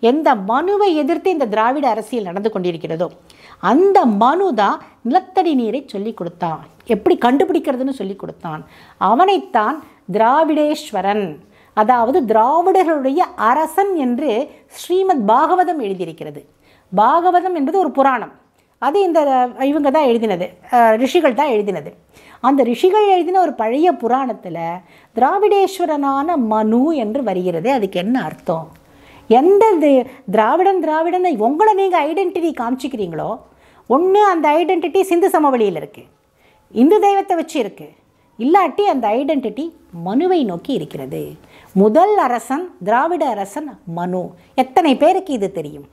எந்த மனுவை எதிர்த்து இந்த திராவிட அரசியல் நடந்து கொண்டிருக்கிறதோ அந்த மனு தான் நிலத்தடி நீரை சொல்லிக் கொடுத்தான் எப்படி கண்டுபிடிக்கிறதுன்னு சொல்லிக் கொடுத்தான் அவனைத்தான் திராவிடேஸ்வரன் அதாவது திராவிடர்களுடைய அரசன் என்று ஸ்ரீமத் பாகவதம் எழுதியிருக்கிறது பாகவதம் என்பது ஒரு புராணம் அது இந்த இவங்க தான் எழுதினது அஹ், ரிஷிகள் தான் எழுதினது அந்த ரிஷிகள் எழுதின ஒரு பழைய புராணத்தில் திராவிடேஸ்வரனான மனு என்று வருகிறது அதுக்கு என்ன அர்த்தம் எந்த தி- திராவிடன் திராவிடன் உங்களை நீங்கள் ஐடென்டிட்டி காமிச்சிக்கிறீங்களோ ஒன்று அந்த ஐடென்டிட்டி சிந்து சமவெளியில் இருக்குது இந்து தெய்வத்தை வச்சு இருக்கு இல்லாட்டி அந்த ஐடென்டிட்டி மனுவை நோக்கி இருக்கிறது முதல் அரசன் திராவிட அரசன் மனு எத்தனை பேருக்கு இது தெரியும்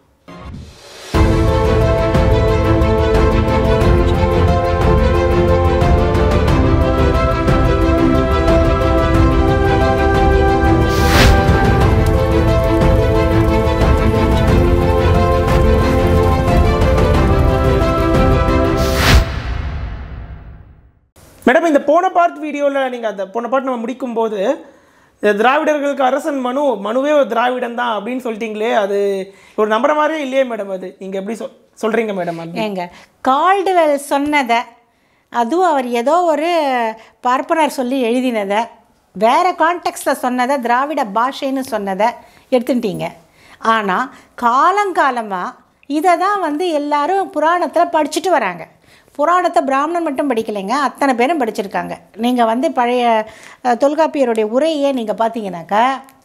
மேடம் இந்த போன பார்ட் வீடியோவில் நீங்கள் அந்த போன பார்ட் நம்ம முடிக்கும்போது இந்த திராவிடர்களுக்கு அரசன் மனு மனுவே ஒரு திராவிடன் தான் அப்படின்னு சொல்லிட்டீங்களே அது ஒரு நம்புற மாதிரியே இல்லையே மேடம் அது நீங்கள் எப்படி சொல் சொல்கிறீங்க மேடம் அது ஏங்க கால்டுவெல் சொன்னதை அதுவும் அவர் ஏதோ ஒரு பார்ப்பனர் சொல்லி எழுதினதை வேறு கான்டெக்ஸ்டில் சொன்னதை திராவிட பாஷைன்னு சொன்னதை எடுத்துட்டீங்க ஆனால் காலங்காலமாக இதை தான் வந்து எல்லாரும் புராணத்தில் படிச்சுட்டு வராங்க புராணத்தை பிராமணன் மட்டும் படிக்கலைங்க அத்தனை பேரும் படிச்சிருக்காங்க நீங்கள் வந்து பழைய அஹ், தொல்காப்பியருடைய உரையே நீங்கள் பார்த்தீங்கன்னாக்கா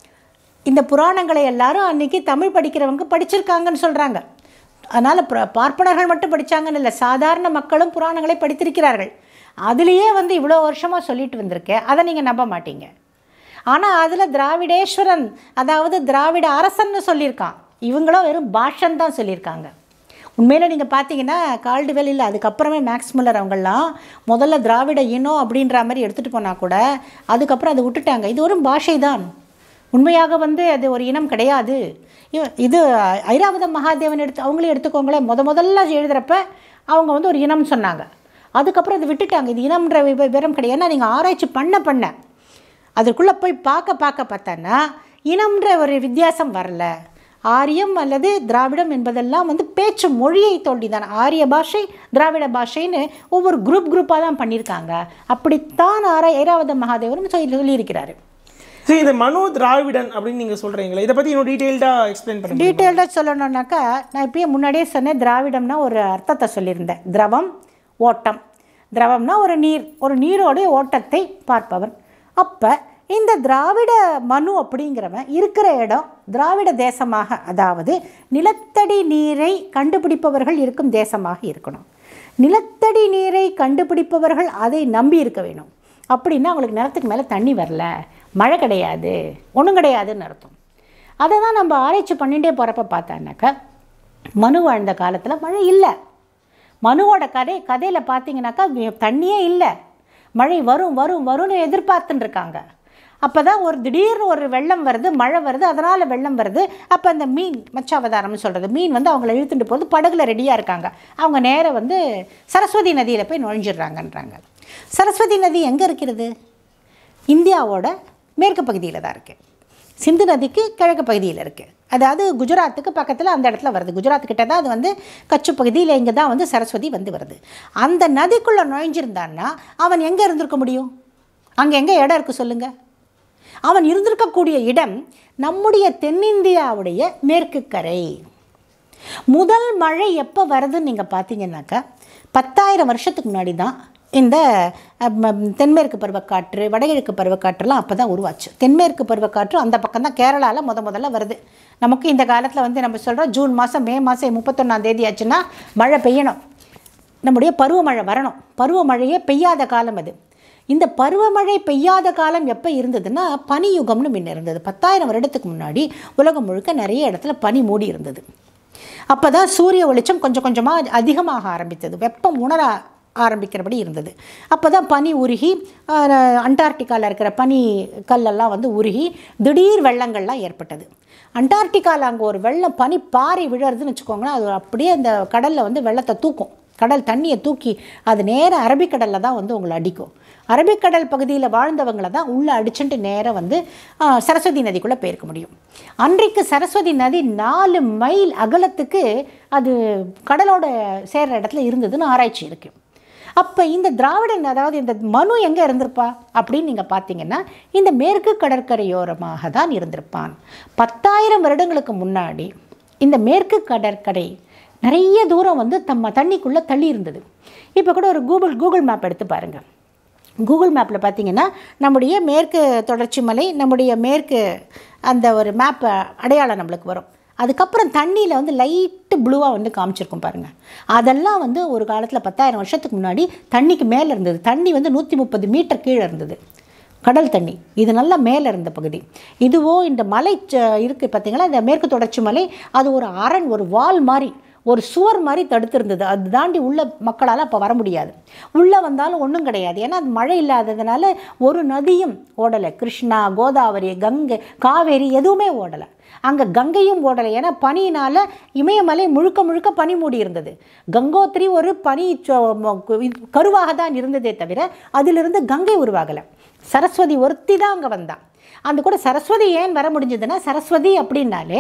இந்த புராணங்களை எல்லாரும் அன்னைக்கு தமிழ் படிக்கிறவங்க படிச்சிருக்காங்கன்னு சொல்கிறாங்க அதனால் பார்ப்பனர்கள் மட்டும் படிச்சாங்கன்னு இல்லை சாதாரண மக்களும் புராணங்களை படித்திருக்கிறார்கள் அதுலேயே வந்து இவ்வளோ வருஷமாக சொல்லிட்டு வந்திருக்கேன் அதை நீங்கள் நம்ப மாட்டீங்க ஆனால் அதில் திராவிடேஸ்வரன் அதாவது திராவிட அரசன்னு சொல்லியிருக்கான் இவங்களும் வெறும் பாஷன் தான் சொல்லியிருக்காங்க உண்மையில் நீங்கள் பார்த்தீங்கன்னா கால்டுவெல் இல்லை அதுக்கப்புறமே மேக்ஸ் முல்லர் அவங்கெல்லாம் முதல்ல திராவிட இனம் அப்படின்ற மாதிரி எடுத்துகிட்டு போனால் கூட அதுக்கப்புறம் அதை விட்டுட்டாங்க இது ஒரு பாஷை தான் உண்மையாக வந்து அது ஒரு இனம் கிடையாது இவ- இது ஐராவத மகாதேவன் எடுத்து அவங்களே எடுத்துக்கோங்களேன் முத முதல்ல எழுதுகிறப்ப அவங்க வந்து ஒரு இனம் சொன்னாங்க அதுக்கப்புறம் அதை விட்டுட்டாங்க இது இனம்ன்ற வி- விவரம் கிடையாது ஏன்னா நீங்கள் ஆராய்ச்சி பண்ண பண்ண அதற்குள்ளே போய் பார்க்க பார்க்க பார்த்தோன்னா இனம்ன்ற ஒரு வித்தியாசம் வரல ஆரியம் அல்லது திராவிடம் என்பதெல்லாம் வந்து பேச்சு மொழியை தோண்டி தான் ஆரிய பாஷை திராவிட பாஷைன்னு ஒவ்வொரு குரூப் குரூப்பாக தான் பண்ணியிருக்காங்க அப்படித்தான் ஆரா ஐராவத மகாதேவரும் சொல்லி சொல்லியிருக்கிறாரு சரி இந்த மனு திராவிடன் அப்படின்னு நீங்கள் சொல்கிறீங்களே இதை பற்றி இன்னும் டீட்டெயில்டாக எக்ஸ்பிளைன் பண்ணுங்க டீட்டெயில்டாக சொல்லணுன்னாக்கா நான் இப்பயே முன்னாடியே சொன்னேன் திராவிடம்னா ஒரு அர்த்தத்தை சொல்லியிருந்தேன் திரவம் ஓட்டம் திரவம்னா ஒரு நீர் ஒரு நீரோடைய ஓட்டத்தை பார்ப்பவன் அப்போ இந்த திராவிட மனு அப்படிங்கிறவன் இருக்கிற இடம் திராவிட தேசமாக அதாவது நிலத்தடி நீரை கண்டுபிடிப்பவர்கள் இருக்கும் தேசமாக இருக்கணும் நிலத்தடி நீரை கண்டுபிடிப்பவர்கள் அதை நம்பி இருக்க வேணும் அப்படின்னா அவங்களுக்கு நிலத்துக்கு மேலே தண்ணி வரல மழை கிடையாது ஒன்றும் கிடையாதுன்னு அர்த்தம் அதை தான் நம்ம ஆராய்ச்சி பண்ணிகிட்டே போகிறப்ப பார்த்தோன்னாக்கா மனு வாழ்ந்த காலத்தில் மழை இல்லை மனுவோட கதை கதையில் பார்த்தீங்கன்னாக்கா வி- தண்ணியே இல்லை மழை வரும் வரும் வரும்னு எதிர்பார்த்துன்னு இருக்காங்க அப்போ தான் ஒரு திடீர்னு ஒரு வெள்ளம் வருது மழை வருது அதனால் வெள்ளம் வருது அப்போ அந்த மீன் மச்சாவதாரம்னு சொல்கிறது மீன் வந்து அவங்கள இழுத்துட்டு போகுது படகுல ரெடியாக இருக்காங்க அவங்க நேராக வந்து சரஸ்வதி நதியில் போய் நுழைஞ்சிடுறாங்கன்றாங்க சரஸ்வதி நதி எங்கே இருக்கிறது இந்தியாவோட மேற்கு பகுதியில் தான் இருக்குது சிந்து நதிக்கு கிழக்கு பகுதியில் இருக்குது அதாவது குஜராத்துக்கு பக்கத்தில் அந்த இடத்துல வருது குஜராத் கிட்ட தான் அது வந்து கச்சு பகுதியில் இங்கே தான் வந்து சரஸ்வதி வந்து வருது அந்த நதிக்குள்ளே நுழைஞ்சிருந்தான்னா அவன் எங்கே இருந்திருக்க முடியும் அங்கே எங்கே இடம் இருக்குது சொல்லுங்கள் அவன் இருந்திருக்கக்கூடிய இடம் நம்முடைய தென்னிந்தியாவுடைய மேற்கு கரை முதல் மழை எப்போ வருதுன்னு நீங்கள் பார்த்தீங்கன்னாக்கா பத்தாயிரம் வருஷத்துக்கு முன்னாடி தான் இந்த அஹ், ம- தென்மேற்கு பருவக்காற்று வடகிழக்கு பருவக்காற்றுலாம் அப்போ தான் உருவாச்சு தென்மேற்கு பருவக்காற்று அந்த பக்கம் தான் கேரளாவில் முத முதல்ல வருது நமக்கு இந்த காலத்தில் வந்து நம்ம சொல்கிறோம் ஜூன் மாதம் மே மாதம் முப்பத்தொன்னாம் தேதி ஆச்சுன்னா மழை பெய்யணும் நம்முடைய பருவமழை வரணும் பருவமழையே பெய்யாத காலம் அது இந்த பருவமழை பெய்யாத காலம் எப்போ இருந்ததுன்னா பனியுகம்னு முன்ன இருந்தது பத்தாயிரம் வருடத்துக்கு முன்னாடி உலகம் முழுக்க நிறைய இடத்துல பனி மூடி இருந்தது அப்போ தான் சூரிய வெளிச்சம் கொஞ்சம் கொஞ்சமாக அதிகமாக ஆரம்பித்தது வெப்பம் உணர ஆரம்பிக்கிறபடி இருந்தது அப்போ தான் பனி உருகி அஹ், அண்டார்டிகாவில் இருக்கிற பனி கல்லெல்லாம் வந்து உருகி திடீர் வெள்ளங்கள்லாம் ஏற்பட்டது அண்டார்டிகாவில் அங்கே ஒரு வெள்ளம் பனி பாறை விழறதுன்னு வச்சுக்கோங்களேன் அது அப்படியே அந்த கடலில் வந்து வெள்ளத்தை தூக்கும் கடல் தண்ணியை தூக்கி அது நேராக அரபிக்கடலில் தான் வந்து உங்களை அடிக்கும் அரபிக்கடல் பகுதியில் வாழ்ந்தவங்களை தான் உள்ளே அடிச்சுட்டு நேராக வந்து ஆ, சரஸ்வதி நதிக்குள்ளே போயிருக்க முடியும் அன்றைக்கு சரஸ்வதி நதி நாலு மைல் அகலத்துக்கு அது கடலோட சேர்ற இடத்துல இருந்ததுன்னு ஆராய்ச்சி இருக்குது அப்போ இந்த திராவிடன் அதாவது இந்த மனு எங்கே இருந்திருப்பா அப்படின்னு நீங்கள் பார்த்தீங்கன்னா இந்த மேற்கு கடற்கரையோரமாக தான் இருந்திருப்பான் பத்தாயிரம் வருடங்களுக்கு முன்னாடி இந்த மேற்கு கடற்கரை நிறைய தூரம் வந்து தம்ம தண்ணிக்குள்ளே தள்ளி இருந்தது இப்போ கூட ஒரு கூகுள் கூகுள் மேப் எடுத்து பாருங்கள் கூகுள் மேப்பில் பார்த்தீங்கன்னா நம்முடைய மேற்கு தொடர்ச்சி மலை நம்முடைய மேற்கு அந்த ஒரு மேப் அடையாளம் நம்மளுக்கு வரும் அதுக்கப்புறம் தண்ணியில் வந்து லைட்டு ப்ளூவாக வந்து காமிச்சிருக்கும் பாருங்கள் அதெல்லாம் வந்து ஒரு காலத்தில் பத்தாயிரம் வருஷத்துக்கு முன்னாடி தண்ணிக்கு மேலே இருந்தது தண்ணி வந்து நூற்றி முப்பது மீட்டர் கீழே இருந்தது கடல் தண்ணி இது நல்லா மேலே இருந்த பகுதி இதுவோ இந்த மலை ச- இருக்கு பார்த்தீங்களா இந்த மேற்கு தொடர்ச்சி மலை அது ஒரு அரண் ஒரு வால் மாதிரி ஒரு சுவர் மாதிரி தடுத்திருந்தது அது தாண்டி உள்ள மக்களால் அப்போ வர முடியாது உள்ளே வந்தாலும் ஒன்றும் கிடையாது ஏன்னா அது மழை இல்லாததுனால ஒரு நதியும் ஓடலை கிருஷ்ணா கோதாவரி கங்கை காவேரி எதுவுமே ஓடலை அங்கே கங்கையும் ஓடலை ஏன்னா பனியினால் இமயமலை முழுக்க முழுக்க பனி மூடி இருந்தது கங்கோத்திரி ஒரு பனி சொ- ம- இது கருவாக தான் இருந்ததே தவிர அதிலிருந்து கங்கை உருவாகலை சரஸ்வதி ஒருத்தி தான் அங்கே வந்தான் அந்த கூட சரஸ்வதி ஏன் வர முடிஞ்சதுன்னா சரஸ்வதி அப்படின்னாலே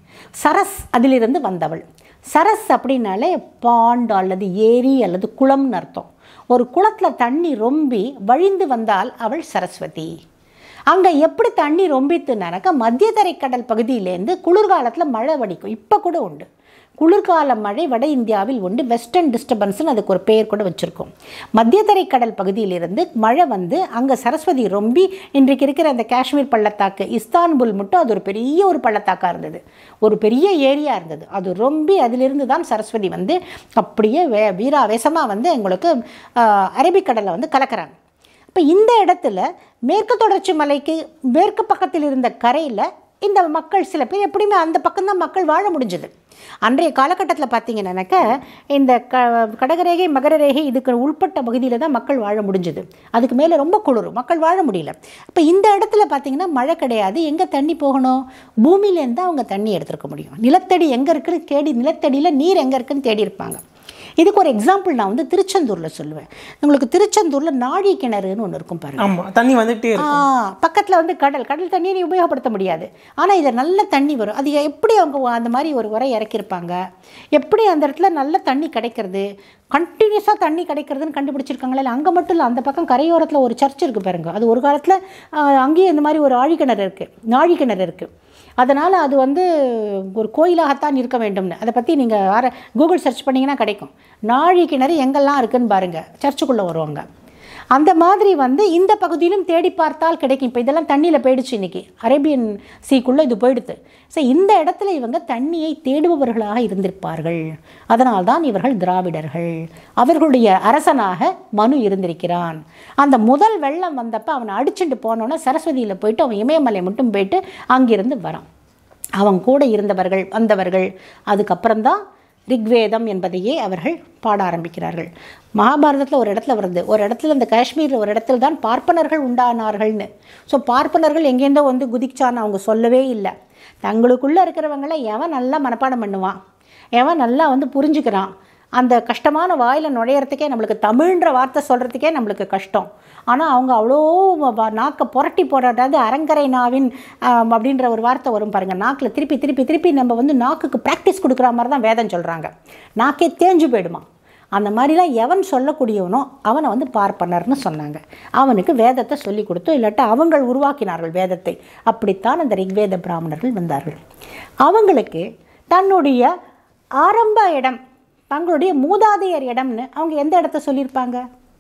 சரஸ் அதிலிருந்து வந்தவள் சரஸ் அப்படின்னாலே பாண்ட் அல்லது ஏரி அல்லது குளம்னு அர்த்தம் ஒரு குளத்தில் தண்ணி ரொம்பி வழிந்து வந்தால் அவள் சரஸ்வதி அங்கே எப்படி தண்ணி ரொம்பித்துனாக்கா மத்திய தரைக்கடல் பகுதியிலேருந்து குளிர்காலத்தில் மழை வடிக்கும் இப்போ கூட உண்டு குளிர்கால மழை வட இந்தியாவில் உண்டு வெஸ்டர்ன் டிஸ்டர்பன்ஸ்னு அதுக்கு ஒரு பெயர் கூட வச்சுருக்கோம் மத்திய தரைக்கடல் பகுதியிலிருந்து மழை வந்து அங்கே சரஸ்வதி ரொம்பி இன்றைக்கு இருக்கிற அந்த காஷ்மீர் பள்ளத்தாக்கு இஸ்தான்புல் மட்டும் அது ஒரு பெரிய ஒரு பள்ளத்தாக்காக இருந்தது ஒரு பெரிய ஏரியா இருந்தது அது ரொம்பி அதிலிருந்து தான் சரஸ்வதி வந்து அப்படியே வே வீராவேசமாக வந்து எங்களுக்கு ஆஹ், அரபிக்கடலை வந்து கலக்கிறாங்க இப்போ இந்த இடத்துல மேற்கு தொடர்ச்சி மலைக்கு மேற்கு பக்கத்தில் இருந்த கரையில் இந்த மக்கள் சில பேர் எப்படியுமே அந்த பக்கம்தான் மக்கள் வாழ முடிஞ்சது அன்றைய காலகட்டத்தில் பார்த்தீங்கன்னாக்க இந்த க கடகரேகை மகரரேகை இதுக்கு உள்பட்ட பகுதியில் தான் மக்கள் வாழ முடிஞ்சது அதுக்கு மேலே ரொம்ப குளிர் மக்கள் வாழ முடியல இப்போ இந்த இடத்துல பார்த்தீங்கன்னா மழை கிடையாது எங்கே தண்ணி போகணும் பூமியிலேருந்து தான் அவங்க தண்ணி எடுத்துருக்க முடியும் நிலத்தடி எங்கே இருக்குன்னு தேடி நிலத்தடியில் நீர் எங்கே இருக்குன்னு தேடி இருப்பாங்க இதுக்கு ஒரு எக்ஸாம்பிள் நான் வந்து திருச்செந்தூரில் சொல்லுவேன் உங்களுக்கு திருச்செந்தூரில் நாழி கிணறுன்னு ஒன்று இருக்கும் பாருங்க ஆமா தண்ணி வந்துகிட்டே ஆ இருக்கும் பக்கத்தில் வந்து கடல் கடல் தண்ணியை நீ உபயோகப்படுத்த முடியாது ஆனால் இதில் நல்ல தண்ணி வரும் அது எப்படி அவங்க அந்த மாதிரி ஒரு உரை இறக்கியிருப்பாங்க எப்படி அந்த இடத்துல நல்ல தண்ணி கிடைக்கிறது கண்டினியூஸாக தண்ணி கிடைக்கிறதுன்னு கண்டுபிடிச்சிருக்காங்களே அங்கே மட்டும் இல்லை அந்த பக்கம் கரையோரத்தில் ஒரு சர்ச் இருக்குது பாருங்க அது ஒரு காலத்தில் அங்கேயும் இந்த மாதிரி ஒரு ஆழிக்கிணறு இருக்குது நாழி கிணறு இருக்குது அதனால் அது வந்து ஒரு கோயிலாகத்தான் இருக்க வேண்டும்னு அதை பற்றி நீங்கள் வர கூகுள் சர்ச் பண்ணிங்கன்னா கிடைக்கும் நாழி கிணறு எங்கெல்லாம் இருக்குன்னு பாருங்கள் சர்ச்சுக்குள்ளே வருவாங்க அந்த மாதிரி வந்து இந்த பகுதியிலும் தேடி பார்த்தால் கிடைக்கும் இப்போ இதெல்லாம் தண்ணியில் போயிடுச்சு இன்னைக்கு அரேபியன் சீக்குள்ளே இது போயிடுது ஸோ இந்த இடத்துல இவங்க தண்ணியை தேடுபவர்களாக இருந்திருப்பார்கள் அதனால்தான் இவர்கள் திராவிடர்கள் அவர்களுடைய அரசனாக மனு இருந்திருக்கிறான் அந்த முதல் வெள்ளம் வந்தப்போ அவனை அடிச்சுட்டு போனோன்னே சரஸ்வதியில் போயிட்டு அவன் இமயமலை மட்டும் போயிட்டு அங்கிருந்து வரான் அவன் கூட இருந்தவர்கள் வந்தவர்கள் அதுக்கப்புறம்தான் ரிக்வேதம் என்பதையே அவர்கள் பாட ஆரம்பிக்கிறார்கள் மகாபாரதத்தில் ஒரு இடத்துல வருது ஒரு இடத்துல இந்த காஷ்மீரில் ஒரு இடத்துல தான் பார்ப்பனர்கள் உண்டானார்கள்னு ஸோ பார்ப்பனர்கள் எங்கேருந்தோ வந்து குதிச்சான்னு அவங்க சொல்லவே இல்லை தங்களுக்குள்ளே இருக்கிறவங்கள எவன் நல்லா மனப்பாடம் பண்ணுவான் எவன் நல்லா வந்து புரிஞ்சுக்கிறான் அந்த கஷ்டமான வாயில் நுழையிறதுக்கே நம்மளுக்கு தமிழ்ன்ற வார்த்தை சொல்கிறதுக்கே நம்மளுக்கு கஷ்டம் ஆனால் அவங்க அவ்வளோ வ- நாக்கை புரட்டி போடுறது அரங்கரை நாவின் ஆம், அப்படின்ற ஒரு வார்த்தை வரும் பாருங்கள் நாக்கில் திருப்பி திருப்பி திருப்பி நம்ம வந்து நாக்குக்கு ப்ராக்டிஸ் கொடுக்குற மாதிரி தான் வேதம் சொல்கிறாங்க நாக்கே தேஞ்சு போயிடுமா அந்த மாதிரிலாம் எவன் சொல்லக்கூடியவனோ அவனை வந்து பார்ப்பனர்னு சொன்னாங்க அவனுக்கு வேதத்தை சொல்லி கொடுத்தோ இல்லாட்டா அவங்கள் உருவாக்கினார்கள் வேதத்தை அப்படித்தான் அந்த ரிக்வேத பிராமணர்கள் வந்தார்கள் அவங்களுக்கு தன்னுடைய ஆரம்ப இடம் தங்களுடைய மூதாதையர் இடம்னு அவங்க எந்த இடத்த சொல்லியிருப்பாங்க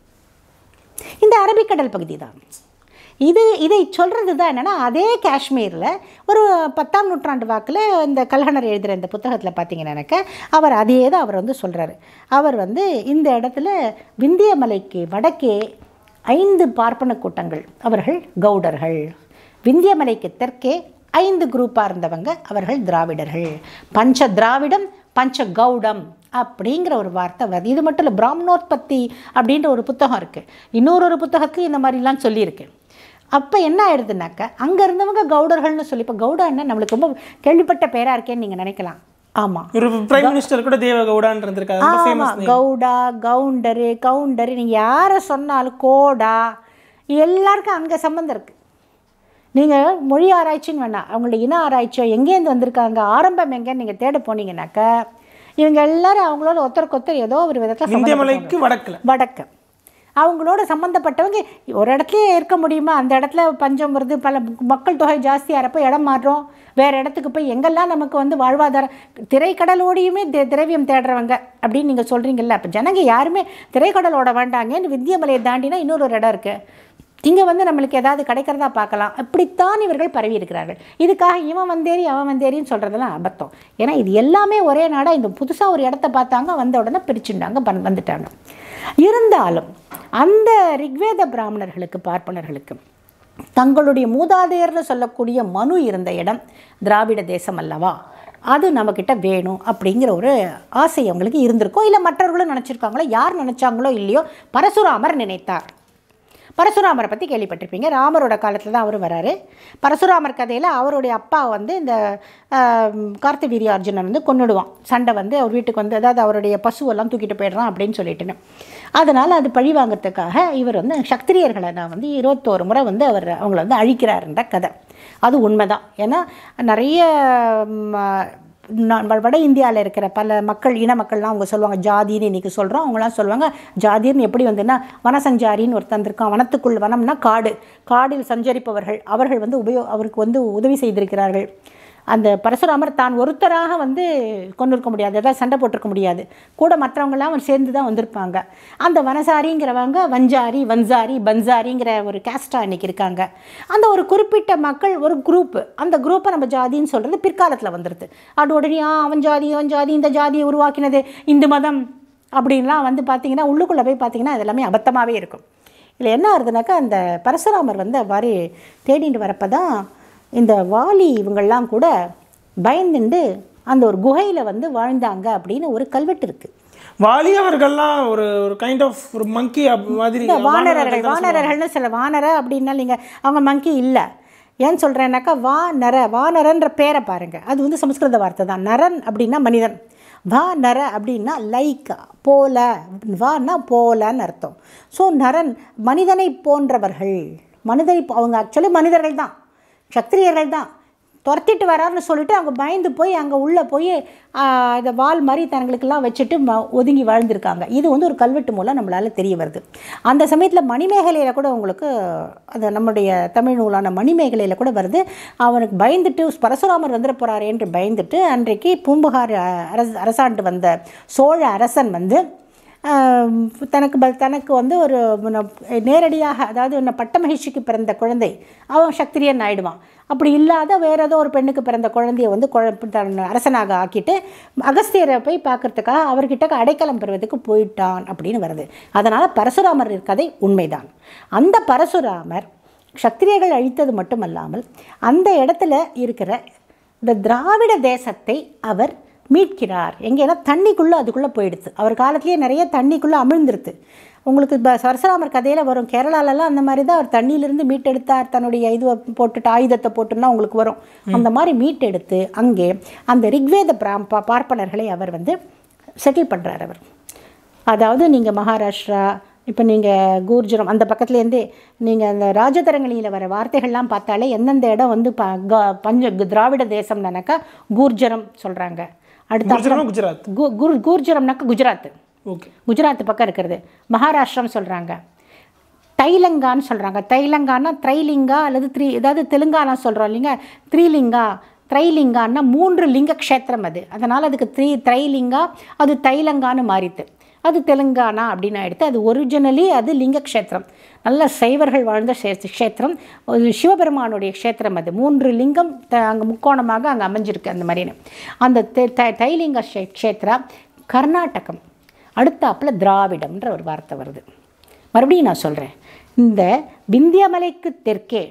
இந்த அரபிக்கடல் பகுதி தான் இது இதை சொல்கிறது தான் என்னென்னா அதே காஷ்மீரில் ஒரு பத்தாம் நூற்றாண்டு வாக்கில் இந்த கல்ஹனர் எழுதுகிற இந்த புத்தகத்தில் பார்த்தீங்கன்னாக்க அவர் அதே தான் அவர் வந்து சொல்கிறாரு அவர் வந்து இந்த இடத்துல விந்திய மலைக்கு வடக்கே ஐந்து பார்ப்பன கூட்டங்கள் அவர்கள் கவுடர்கள் விந்தியமலைக்கு தெற்கே ஐந்து குரூப்பாக இருந்தவங்க அவர்கள் திராவிடர்கள் பஞ்ச திராவிடம் பஞ்ச கவுடம் அப்படிங்கிற ஒரு வார்த்தை வருது இது மட்டும் இல்லை பிராமணோத்பத்தி அப்படின்ற ஒரு புத்தகம் இருக்குது இன்னொரு ஒரு புத்தகத்துலையும் இந்த மாதிரிலாம் சொல்லியிருக்கு அப்போ என்ன ஆயிடுதுனாக்கா அங்கே இருந்தவங்க கவுடர்கள்னு சொல்லி இப்போ கவுடா என்ன நம்மளுக்கு ரொம்ப கேள்விப்பட்ட பேராக இருக்கேன்னு நீங்கள் நினைக்கலாம் ஆமாம் ஒரு பிரைம் மினிஸ்டர் கூட தேவகவுடான்னு இருந்திருக்காரு ரொம்ப ஆமா ஃபேமஸ் கவுடா கவுண்டரு கவுண்டரு நீங்கள் யாரை சொன்னாலும் கோடா எல்லாருக்கும் அங்கே சம்மந்தம் இருக்குது நீங்கள் மொழி ஆராய்ச்சின்னு வேணாம் அவங்களோட இன ஆராய்ச்சியோ எங்கேருந்து வந்திருக்காங்க ஆரம்பம் எங்கேன்னு நீங்கள் தேட போனீங்கன்னாக்கா இவங்க எல்லாரும் அவங்களோட ஒருத்தருக்கு ஒருத்தர் ஏதோ ஒரு விதத்தில் இந்திய மலைக்கு வடக்குல வடக்கு அவங்களோட சம்மந்தப்பட்டவங்க ஒரு இடத்துலயே இருக்க முடியுமா அந்த இடத்துல பஞ்சம் வருது பல மக்கள் தொகை ஜாஸ்தியாகிறப்ப இடம் மாறுறோம் வேறு இடத்துக்கு போய் எங்கெல்லாம் நமக்கு வந்து வாழ்வாதாரம் திரைக்கடலோடையுமே தி- திரவியம் தேடுறவங்க அப்படின்னு நீங்கள் சொல்கிறீங்கல்ல அப்போ ஜனங்க யாருமே திரைக்கடலோட வேண்டாங்கன்னு விந்தியமலையை தாண்டினா இன்னொரு ஒரு இடம் இருக்குது இங்கே வந்து நம்மளுக்கு ஏதாவது கிடைக்கிறதா பார்க்கலாம் அப்படித்தான் இவர்கள் பரவி இருக்கிறார்கள் இதுக்காக இவன் வந்தேரி அவன் வந்தேரின்னு சொல்கிறதெல்லாம் அபத்தம் ஏன்னா இது எல்லாமே ஒரே நாடாக இந்த புதுசாக ஒரு இடத்த பார்த்தாங்க வந்த உடனே பிரிச்சுட்டாங்க பன் வந்துட்டாங்க இருந்தாலும் அந்த ரிக்வேத பிராமணர்களுக்கு பார்ப்பனர்களுக்கு தங்களுடைய மூதாதையர்னு சொல்லக்கூடிய மனு இருந்த இடம் திராவிட தேசம் அல்லவா அது நம்மக்கிட்ட வேணும் அப்படிங்கிற ஒரு ஆசை அவங்களுக்கு இருந்திருக்கும் இல்லை மற்றவர்களும் நினச்சிருக்காங்களோ யார் நினச்சாங்களோ இல்லையோ பரசுராமர் நினைத்தார் பரசுராமரை பற்றி கேள்விப்பட்டிருப்பீங்க ராமரோட காலத்தில் தான் அவர் வராரு பரசுராமர் கதையில் அவருடைய அப்பா வந்து இந்த கார்த்திவீரியார்ஜுனன் வந்து கொன்னுடுவான் சண்டை வந்து அவர் வீட்டுக்கு வந்து அதாவது அவருடைய பசுவெல்லாம் தூக்கிட்டு போயிடுறான் அப்படின்னு சொல்லிட்டுன்னு அதனால் அது பழி வாங்குறதுக்காக இவர் வந்து சத்திரியர்களை நான் வந்து இருபத்தோரு முறை வந்து அவர் அவங்கள வந்து அழிக்கிறாருன்ற கதை அது உண்மைதான் ஏன்னா நிறைய ம், நான் வ- வட இந்தியாவில் இருக்கிற பல மக்கள் இன மக்கள்லாம் அவங்க சொல்லுவாங்க ஜாதின்னு இன்றைக்கி சொல்கிறோம் அவங்களாம் சொல்லுவாங்க ஜாதின்னு எப்படி வந்துன்னா வனசஞ்சாரின்னு ஒருத்தன் இருக்கான் வனத்துக்குள் வனம்னா காடு காடில் சஞ்சரிப்பவர்கள் அவர்கள் வந்து உபயோ அவருக்கு வந்து உதவி செய்திருக்கிறார்கள் அந்த பரசுராமர் தான் ஒருத்தராக வந்து கொண்டு இருக்க முடியாது ஏதாவது சண்டை போட்டிருக்க முடியாது கூட மற்றவங்களாம் அவர் சேர்ந்து தான் வந்திருப்பாங்க அந்த வனசாரிங்கிறவங்க வஞ்சாரி வன்சாரி பன்சாரிங்கிற ஒரு கேஸ்டாக இன்னைக்கு இருக்காங்க அந்த ஒரு குறிப்பிட்ட மக்கள் ஒரு குரூப் அந்த குரூப்பை நம்ம ஜாதின்னு சொல்கிறது பிற்காலத்தில் வந்துடுது அது உடனே ஆ அவன் ஜாதி அவன் ஜாதி இந்த ஜாதியை உருவாக்கினது இந்து மதம் அப்படின்லாம் வந்து பார்த்தீங்கன்னா உள்ளுக்குள்ளே போய் பார்த்தீங்கன்னா அது எல்லாமே அபத்தமாகவே இருக்கும் இதில் என்ன ஆகுதுனாக்கா அந்த பரசுராமர் வந்து அவ்வாறு தேடிட்டு வரப்போ தான் இந்த வாலி இவங்கெல்லாம் கூட பயந்துண்டு அந்த ஒரு குகையில் வந்து வாழ்ந்தாங்க அப்படின்னு ஒரு கல்வெட்டு இருக்குது வாலி அவர்கள்லாம் ஒரு ஒரு கைண்ட் ஆஃப் ஒரு மங்கி மாதிரி இந்த வானரர்கள் வானரர்கள் தான் வானரர்கள்னு சில வானர அப்படின்னா நீங்கள் அவங்க மங்கி இல்லை ஏன் சொல்கிறேன்னாக்கா வா நர வானரன்ற பேரை பாருங்க அது வந்து சமஸ்கிருத வார்த்தை தான் நரன் அப்படின்னா மனிதன் வா நர அப்படின்னா லைக்கா போல வான்னா போலன்னு அர்த்தம் ஸோ நரன் மனிதனை போன்றவர்கள் மனிதனை அவங்க ஆக்சுவலி மனிதர்கள் தான் சத்திரியர்கள் தான் துரத்திட்டு வராருன்னு சொல்லிட்டு அவங்க பயந்து போய் அங்கே உள்ளே போய் இந்த வால் மாதிரி தங்களுக்கெல்லாம் வச்சுட்டு ம ஒதுங்கி வாழ்ந்திருக்காங்க இது வந்து ஒரு கல்வெட்டு மூலம் நம்மளால் தெரிய வருது அந்த சமயத்தில் மணிமேகலையில் கூட உங்களுக்கு அது நம்முடைய தமிழ் நூலான மணிமேகலையில் கூட வருது அவனுக்கு பயந்துட்டு பரசுராமர் வந்துட போகிறாரே என்று பயந்துட்டு அன்றைக்கு பூம்புகார் அரச அரசாண்டு வந்த சோழ அரசன் வந்து ஆம், தனக்கு ப தனக்கு வந்து ஒரு ந- நேரடியாக அதாவது என்ன பட்ட மகிழ்ச்சிக்கு பிறந்த குழந்தை அவன் சத்திரியன் ஆயிடுவான் அப்படி இல்லாத வேற ஏதோ ஒரு பெண்ணுக்கு பிறந்த குழந்தைய வந்து குழ- தன் அரசனாக ஆக்கிட்டு அகஸ்தியரை போய் பார்க்கறதுக்காக அவர்கிட்ட அடைக்கலம் பெறுவதற்கு போயிட்டான் அப்படின்னு வருது அதனால் பரசுராமர் கதை உண்மைதான் அந்த பரசுராமர் சத்திரியர்கள் அழித்தது மட்டுமல்லாமல் அந்த இடத்துல இருக்கிற இந்த திராவிட தேசத்தை அவர் மீட்கிறார் எங்கேனா தண்ணிக்குள்ளே அதுக்குள்ளே போயிடுது அவர் காலத்திலேயே நிறைய தண்ணிக்குள்ளே அமிழ்ந்துருது உங்களுக்கு இப்போ பரசுராமர் கதையில் வரும் கேரளாலலாம் அந்த மாதிரி தான் அவர் தண்ணியிலிருந்து மீட்டெடுத்தார் தன்னுடைய இதுவை போட்டுட்டு ஆயுதத்தை போட்டுன்னா உங்களுக்கு வரும் அந்த மாதிரி மீட்டெடுத்து அங்கே அந்த ரிக்வேத பிராம் பா- பார்ப்பனர்களை அவர் வந்து செட்டில் பண்ணுறார் அவர் அதாவது நீங்கள் மகாராஷ்டிரா இப்போ நீங்கள் கூர்ஜரம் அந்த பக்கத்துலேருந்தே நீங்கள் அந்த ராஜதரங்களியில் வர வார்த்தைகள்லாம் பார்த்தாலே எந்தெந்த இடம் வந்து ப க- பஞ்ச திராவிட தேசம்னாக்கா கூர்ஜரம் சொல்கிறாங்க அடுத்த குஜராத் குஜராத் கு குர் கூர்ஜரம்னாக்கா குஜராத் ஓகே குஜராத் பக்கம் இருக்கிறது மகாராஷ்டிரம் சொல்கிறாங்க தைலங்கான்னு சொல்கிறாங்க தைலங்கான்னா த்ரைலிங்கா அல்லது த்ரீ ஏதாவது தெலுங்கானா சொல்கிறோம் இல்லைங்க த்ரீலிங்கா த்ரைலிங்கான்னா மூன்று லிங்க க்ஷேத்திரம் அது அதனால் அதுக்கு த்ரீ த்ரைலிங்கா அது தைலங்கான்னு மாறித்து அது தெலுங்கானா அப்படின்னு ஆயிடுத்து அது ஒரிஜினலி அது லிங்க க்ஷேத்திரம் நல்ல சைவர்கள் வாழ்ந்த க்ஷே- க்ஷேத்திரம் ஒரு சிவபெருமானுடைய க்ஷேத்திரம் அது மூன்று லிங்கம் த அங்கே முக்கோணமாக அங்கே அமைஞ்சிருக்கு அந்த மாதிரின்னு அந்த தை- தை- தைலிங்க க்ஷே- க்ஷேத்ரா கர்நாடகம் அடுத்தாப்புல திராவிடம்ன்ற ஒரு வார்த்தை வருது மறுபடியும் நான் சொல்கிறேன் இந்த விந்தியமலைக்கு தெற்கே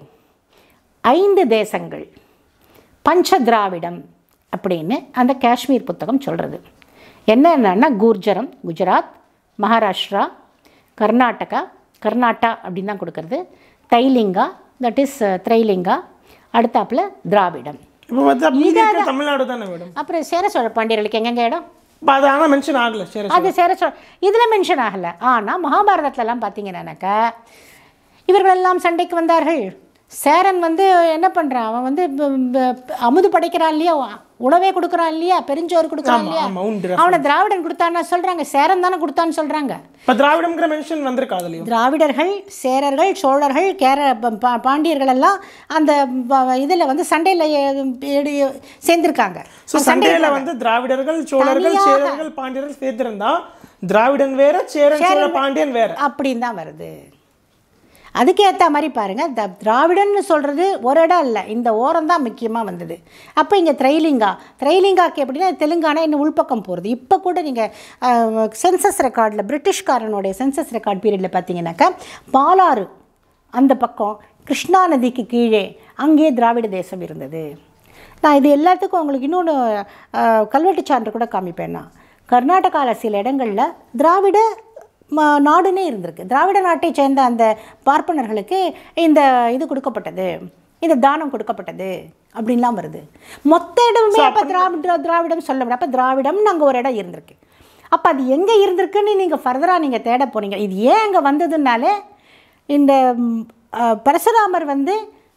ஐந்து தேசங்கள் பஞ்ச திராவிடம் அப்படின்னு அந்த காஷ்மீர் புத்தகம் சொல்கிறது என்னென்னா கூர்ஜரம் குஜராத் மகாராஷ்டிரா கர்நாடகா கர்நாட்டா அப்படின்னு தான் கொடுக்கறது தைலிங்கா தட் இஸ் த்ரைலிங்கா அடுத்தாப்புல திராவிடம் இப்போ வந்து அப்ப மீதி இருக்க தமிழ்நாடு தானே மேடம் அப்புறம் சேர சோழ பாண்டியர்களுக்கு எங்கெங்க இடம் இப்போ அது ஆனால் மென்ஷன் ஆகல சரி அது சேர சோழ இதில் மென்ஷன் ஆகலை ஆனால் மகாபாரதத்துலலாம் பார்த்தீங்கன்னாக்கா இவர்கள் எல்லாம் சண்டைக்கு வந்தார்கள் சேரன் வந்து என்ன பண்ணுறான் அவன் வந்து ப- ப- அமுது படைக்கிறான் இல்லையா உணவே கொடுக்குறான் இல்லையா பெருஞ்சோறு கொடுக்குறான் இல்லையா ஆமாம் உண்டு அவனை திராவிடன் கொடுத்தான்னு சொல்கிறாங்க சேரன் தானே கொடுத்தான்னு சொல்கிறாங்க இப்போ திராவிடம்ங்கிற மென்ஷன் வந்திருக்கா அதுலயும் திராவிடர்கள் சேரர்கள் சோழர்கள் கேர ப- பா- பாண்டியர்கள் எல்லாம் அந்த இதில் வந்து சண்டையில் சேர்ந்திருக்காங்க ஸோ சண்டையில வந்து திராவிடர்கள் சோழர்கள் சேரர்கள் பாண்டியர்கள் சேர்த்திருந்தா திராவிடன் வேற சேரன் சோழ பாண்டியன் வேற அப்படின்னு தான் வருது அதுக்கேற்ற மாதிரி பாருங்கள் த திராவிடன்னு சொல்கிறது ஒரு இடம் இல்லை இந்த ஓரம் தான் முக்கியமாக வந்தது அப்போ இங்கே த்ரைலிங்கா த்ரைலிங்காக்கு எப்படின்னா தெலுங்கானா இன்னும் உள்பக்கம் போகிறது இப்போ கூட நீங்கள் சென்சஸ் ரெக்கார்டில் பிரிட்டிஷ்காரனுடைய சென்சஸ் ரெக்கார்ட் பீரியடில் பார்த்தீங்கன்னாக்கா பாலாறு அந்த பக்கம் கிருஷ்ணா நதிக்கு கீழே அங்கே திராவிட தேசம் இருந்தது நான் இது எல்லாத்துக்கும் உங்களுக்கு இன்னொன்று கல்வெட்டு சான்று கூட காமிப்பேன் நான் கர்நாடகாவில் சில இடங்களில் திராவிட ம- நாடுனே இருந்திருக்கு திராவிட நாட்டை சேர்ந்த அந்த பார்ப்பனர்களுக்கு இந்த இது கொடுக்கப்பட்டது இந்த தானம் கொடுக்கப்பட்டது அப்படின்லாம் வருது மொத்த இடமுமே அப்போ திராவிட திராவிடம் சொல்ல முடியாது அப்போ திராவிடம்னு அங்கே ஒரு இடம் இருந்திருக்கு அப்போ அது எங்கே இருந்திருக்குன்னு நீங்கள் ஃபர்தராக நீங்கள் தேட போனீங்க இது ஏன் அங்கே வந்ததுனாலே இந்த ம், அஹ், பரசுராமர் வந்து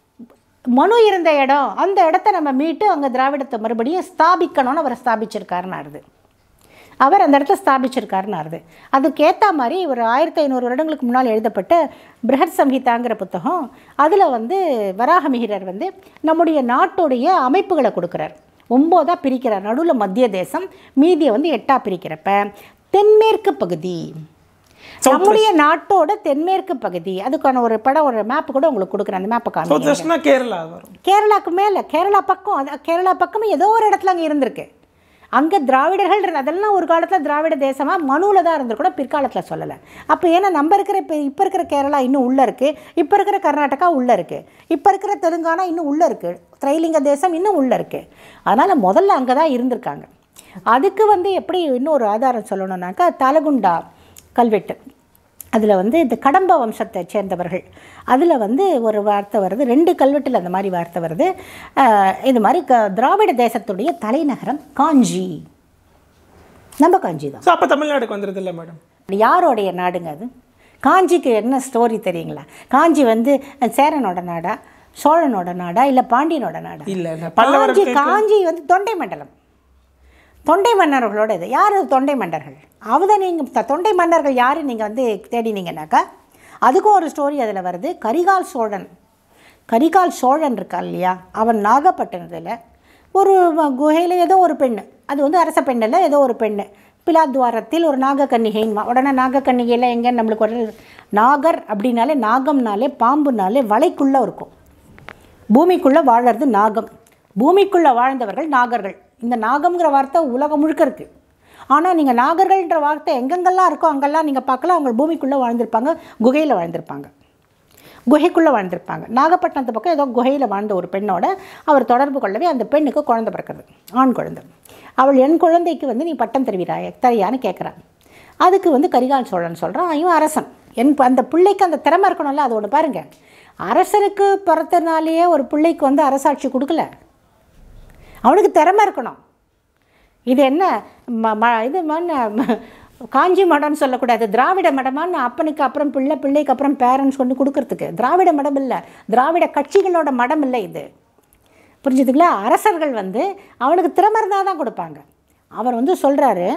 மனு இருந்த இடம் அந்த இடத்த நம்ம மீட்டு அங்கே திராவிடத்தை மறுபடியும் ஸ்தாபிக்கணும்னு அவர் ஸ்தாபிச்சிருக்காருன்னு ஆறுது அவர் அந்த இடத்த ஸ்தாபிச்சிருக்காருன்னு ஆறுது அதுக்கேற்ற மாதிரி ஒரு ஆயிரத்தி ஐநூறு வருடங்களுக்கு முன்னால் எழுதப்பட்ட பிருஹத் சம்ஹிதாங்கிற புத்தகம் அதில் வந்து வராகமிகிரர் வந்து நம்முடைய நாட்டுடைய அமைப்புகளை கொடுக்குறார் ஒம்போதாக பிரிக்கிறார் நடுவில் மத்திய தேசம் மீதியை வந்து எட்டாக பிரிக்கிறப்ப தென்மேற்கு பகுதி நம்முடைய நாட்டோட தென்மேற்கு பகுதி அதுக்கான ஒரு படம் ஒரு மேப் கூட உங்களுக்கு கொடுக்குறேன் அந்த மேப்பை காமி சவுத் வெஸ்ட்னா கேரளா வரும் கேரளாக்கு மேலே கேரளா பக்கம் அது கேரளா பக்கமும் ஏதோ ஒரு இடத்துல அங்கே இருந்திருக்கு அங்கே திராவிடர்கள் இருந்த- அதெல்லாம் ஒரு காலத்தில் திராவிட தேசமாக மனுவில் தான் இருந்திருக்கூட பிற்காலத்தில் சொல்லலை அப்போ ஏன்னா நம்ம இருக்கிற இப்போ இப்போ இருக்கிற கேரளா இன்னும் உள்ளே இருக்குது இப்போ இருக்கிற கர்நாடகா உள்ளே இருக்குது இப்போ இருக்கிற தெலுங்கானா இன்னும் உள்ளே இருக்குது திரைலிங்க தேசம் இன்னும் உள்ளே இருக்குது அதனால் முதல்ல அங்கே தான் இருந்திருக்காங்க அதுக்கு வந்து எப்படி இன்னொரு ஆதாரம் சொல்லணும்னாக்கா தலகுண்டா கல்வெட்டு அதில் வந்து இந்த கடம்ப வம்சத்தை சேர்ந்தவர்கள் அதில் வந்து ஒரு வார்த்தை வருது ரெண்டு கல்வெட்டில் அந்த மாதிரி வார்த்தை வருது அஹ், இது மாதிரி க திராவிட தேசத்துடைய தலைநகரம் காஞ்சி நம்ம காஞ்சி தான் ஸோ அப்போ தமிழ்நாடுக்கு வந்துருது இல்லை மேடம் யாரோடைய நாடுங்க அது காஞ்சிக்கு என்ன ஸ்டோரி தெரியுங்களா காஞ்சி வந்து சேரனோட நாடா சோழனோட நாடா இல்லை பாண்டியனோட நாடா இல்லை இல்லை காஞ்சி பல்லவர்கள் காஞ்சி வந்து தொண்டை மண்டலம் தொண்டை மன்னர்களோட இது யார் அது தொண்டை மன்னர்கள் அவதை நீங்கள் தொண்டை மன்னர்கள் யார் நீங்கள் வந்து தேடினீங்கன்னாக்கா அதுக்கும் ஒரு ஸ்டோரி அதில் வருது கரிகால் சோழன் கரிகால் சோழன் இருக்கான் இல்லையா அவன் நாகப்பட்டினத்தில் ஒரு குகையில் ஏதோ ஒரு பெண் அது வந்து அரச பெண்ணில் ஏதோ ஒரு பெண் பிலாத்வாரத்தில் ஒரு நாகக்கன்னிகைன்மா உடனே நாகக்கன்னிகையில் எங்கே நம்மளுக்கு ஒரு நாகர் அப்படின்னாலே நாகம்னாலே பாம்புனாலே வலைக்குள்ளே இருக்கும் பூமிக்குள்ளே வாழறது நாகம் பூமிக்குள்ளே வாழ்ந்தவர்கள் நாகர்கள் இந்த நாகம்ங்கிற வார்த்தை உலகம் முழுக்க இருக்குது ஆனால் நீங்கள் நாகர்கள்ன்ற வார்த்தை எங்கெங்கெல்லாம் இருக்கோ அங்கெல்லாம் நீங்கள் பார்க்கலாம் அவங்க பூமிக்குள்ளே வாழ்ந்திருப்பாங்க குகையில் வாழ்ந்திருப்பாங்க குகைக்குள்ளே வாழ்ந்திருப்பாங்க நாகப்பட்டினத்து பக்கம் ஏதோ குகையில் வாழ்ந்த ஒரு பெண்ணோட அவர் தொடர்பு கொள்ளவே அந்த பெண்ணுக்கு குழந்தை பிறக்கிறது ஆண் குழந்தை அவள் என் குழந்தைக்கு வந்து நீ பட்டம் தருவீராய தரியான்னு கேட்குறான் அதுக்கு வந்து கரிகால் சோழன் சொல்கிறான் இவன் அரசன் என் ப- அந்த பிள்ளைக்கு அந்த திறமை இருக்கணும்ல அது ஒன்று பாருங்கள் அரசனுக்கு பிறத்தனாலேயே ஒரு பிள்ளைக்கு வந்து அரசாட்சி கொடுக்கல அவனுக்கு திறமை இருக்கணும் இது என்ன ம ம இது மண் ம- காஞ்சி மடம்னு சொல்லக்கூடாது திராவிட மடமான்னு அப்பனுக்கு அப்புறம் பிள்ளை பிள்ளைக்கு அப்புறம் பேரண்ட்ஸ் கொண்டு கொடுக்கறதுக்கு திராவிட மடம் இல்லை திராவிட கட்சிகளோட மடம் இல்லை இது புரிஞ்சுதுங்களா அரசர்கள் வந்து அவனுக்கு திறமை இருந்தால் தான் கொடுப்பாங்க அவர் வந்து சொல்கிறாரு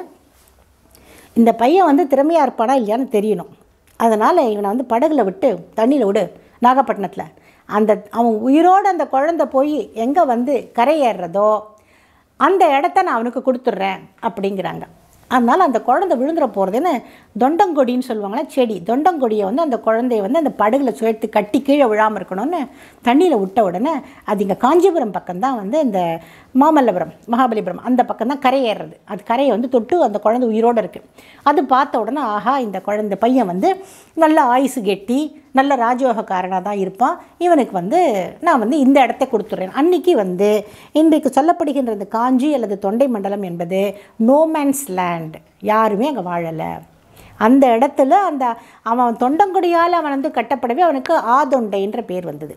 இந்த பையன் வந்து திறமையாக இருப்பானா இல்லையான்னு தெரியணும் அதனால் இவனை வந்து படகுல விட்டு தண்ணியில் விடு நாகப்பட்டினத்தில் அந்த அவன் உயிரோடு அந்த குழந்தை போய் எங்கே வந்து கரையேறுறதோ அந்த இடத்த நான் அவனுக்கு கொடுத்துட்றேன் அப்படிங்கிறாங்க அதனால் அந்த குழந்தை விழுந்துற போகிறதுன்னு தொண்டங்கொடின்னு சொல்லுவாங்களே செடி தொண்டங்கொடியை வந்து அந்த குழந்தைய வந்து அந்த படகுல சேர்த்து கட்டி கீழே விழாமல் இருக்கணும்னு தண்ணியில் விட்ட உடனே அது இங்கே காஞ்சிபுரம் பக்கம்தான் வந்து இந்த மாமல்லபுரம் மகாபலிபுரம் அந்த பக்கம் தான் கரையேறுறது அது கரையை வந்து தொட்டு அந்த குழந்தை உயிரோடு இருக்குது அது பார்த்த உடனே ஆஹா இந்த குழந்தை பையன் வந்து நல்ல ஆயுசு கெட்டி நல்ல ராஜயோகக்காரனாக தான் இருப்பான் இவனுக்கு வந்து நான் வந்து இந்த இடத்த கொடுத்துட்றேன் அன்னைக்கு வந்து இன்றைக்கு சொல்லப்படுகின்ற இந்த காஞ்சி அல்லது தொண்டை மண்டலம் என்பது நோமேன்ஸ் லேண்ட் யாருமே அங்கே வாழலை அந்த இடத்துல அந்த அவன் தொண்டங்குடியால் அவன் வந்து கட்டப்படவே அவனுக்கு ஆதொண்டைன்ற பேர் வந்தது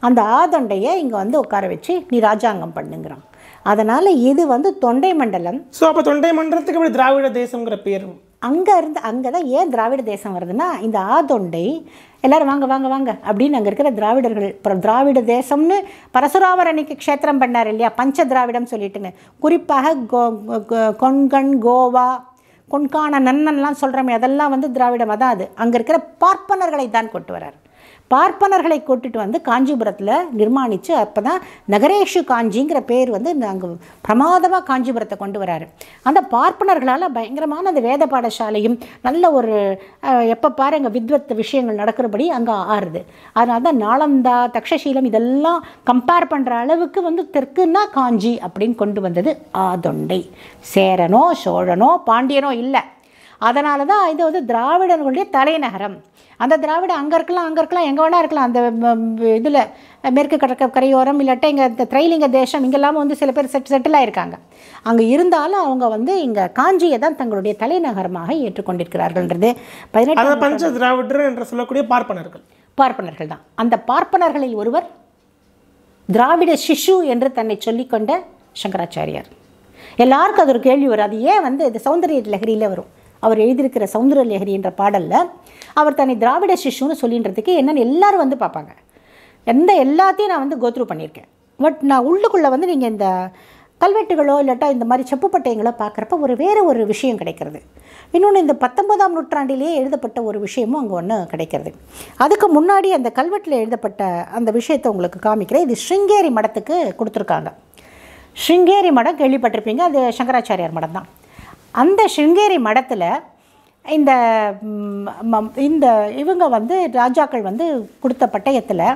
அந்த ஆதொண்டையை இங்கே வந்து உட்கார வச்சு நீ ராஜாங்கம் பண்ணுங்கிறான் அதனால் இது வந்து தொண்டை மண்டலம் ஸோ அப்போ தொண்டை மன்றத்துக்கு இப்படி திராவிட தேசம்ங்கிற பேர் அங்கே இருந்து அங்கே தான் ஏன் திராவிட தேசம் வருதுன்னா இந்த ஆதொண்டை எல்லாரும் வாங்க வாங்க வாங்க அப்படின்னு அங்கே இருக்கிற திராவிடர்கள் அப்புறம் திராவிட தேசம்னு பரசுராமர் அன்னைக்கு க்ஷேத்திரம் பண்ணார் இல்லையா பஞ்ச திராவிடம் சொல்லிட்டுன்னு குறிப்பாக கோ கோ- கொன்கன் கோவா கொன்கான நன்னன்லாம் சொல்கிறோமே அதெல்லாம் வந்து திராவிடம் அதான் அது அங்கே இருக்கிற பார்ப்பனர்களை தான் கொண்டு வரார் பார்ப்பனர்களை கூட்டிட்டு வந்து காஞ்சிபுரத்தில் நிர்மாணித்து அப்போ தான் நகரேஷு காஞ்சிங்கிற பேர் வந்து நாங்கள் பிரமாதமாக காஞ்சிபுரத்தை கொண்டு வராரு அந்த பார்ப்பனர்களால் பயங்கரமான அந்த வேத பாடசாலையும் நல்ல ஒரு அஹ், எப்போ பாருங்க வித்வத் விஷயங்கள் நடக்கிறபடி அங்கே ஆறுது அதனால தான் நாளந்தா தக்ஷசீலம் இதெல்லாம் கம்பேர் பண்ணுற அளவுக்கு வந்து தெற்குன்னா காஞ்சி அப்படின்னு கொண்டு வந்தது ஆதொண்டை சேரனோ சோழனோ பாண்டியனோ இல்லை அதனால தான் இது வந்து திராவிடர்களுடைய தலைநகரம் அந்த திராவிட அங்கே இருக்கலாம் அங்கே இருக்கலாம் எங்கே வேணா இருக்கலாம் அந்த இதில் மேற்கு கடற்க கரையோரம் இல்லாட்டா இங்கே இந்த திரைலிங்க தேசம் இங்கெல்லாம் வந்து சில பேர் செட் செட்டில் ஆயிருக்காங்க அங்கே இருந்தாலும் அவங்க வந்து இங்கே காஞ்சியை தான் தங்களுடைய தலைநகரமாக ஏற்றுக்கொண்டிருக்கிறார்கள்ன்றது பதினெட்டு அதை பஞ்ச திராவிடர் என்று சொல்லக்கூடிய பார்ப்பனர்கள் பார்ப்பனர்கள் தான் அந்த பார்ப்பனர்களில் ஒருவர் திராவிட சிஷு என்று தன்னை சொல்லிக்கொண்ட சங்கராச்சாரியார் எல்லாருக்கும் அது ஒரு கேள்வி வரும் அது ஏன் வந்து இது சௌந்தரிய லஹரியில் வரும் அவர் எழுதியிருக்கிற சௌந்தர லஹரி என்ற பாடலில் அவர் தன்னை திராவிட சிஷுன்னு சொல்லின்றதுக்கு என்னன்னு எல்லாரும் வந்து பார்ப்பாங்க எந்த எல்லாத்தையும் நான் வந்து கோத்ரூ பண்ணியிருக்கேன் பட் நான் உள்ளுக்குள்ளே வந்து நீங்கள் இந்த கல்வெட்டுகளோ இல்லாட்டா இந்த மாதிரி செப்புப்பட்டயங்களோ பார்க்குறப்ப ஒரு வேறு ஒரு விஷயம் கிடைக்கிறது இன்னொன்று இந்த பத்தொன்பதாம் நூற்றாண்டிலேயே எழுதப்பட்ட ஒரு விஷயமும் அங்கே ஒன்று கிடைக்கிறது அதுக்கு முன்னாடி அந்த கல்வெட்டில் எழுதப்பட்ட அந்த விஷயத்தை உங்களுக்கு காமிக்கிறேன் இது ஸ்ருங்கேரி மடத்துக்கு கொடுத்துருக்காங்க ஸ்ருங்கேரி மடம் கேள்விப்பட்டிருப்பீங்க அது சங்கராச்சாரியார் மடம் தான் அந்த ஸ்ருங்கேரி மடத்தில் இந்த ம், ம- இந்த இவங்க வந்து ராஜாக்கள் வந்து கொடுத்த பட்டயத்தில்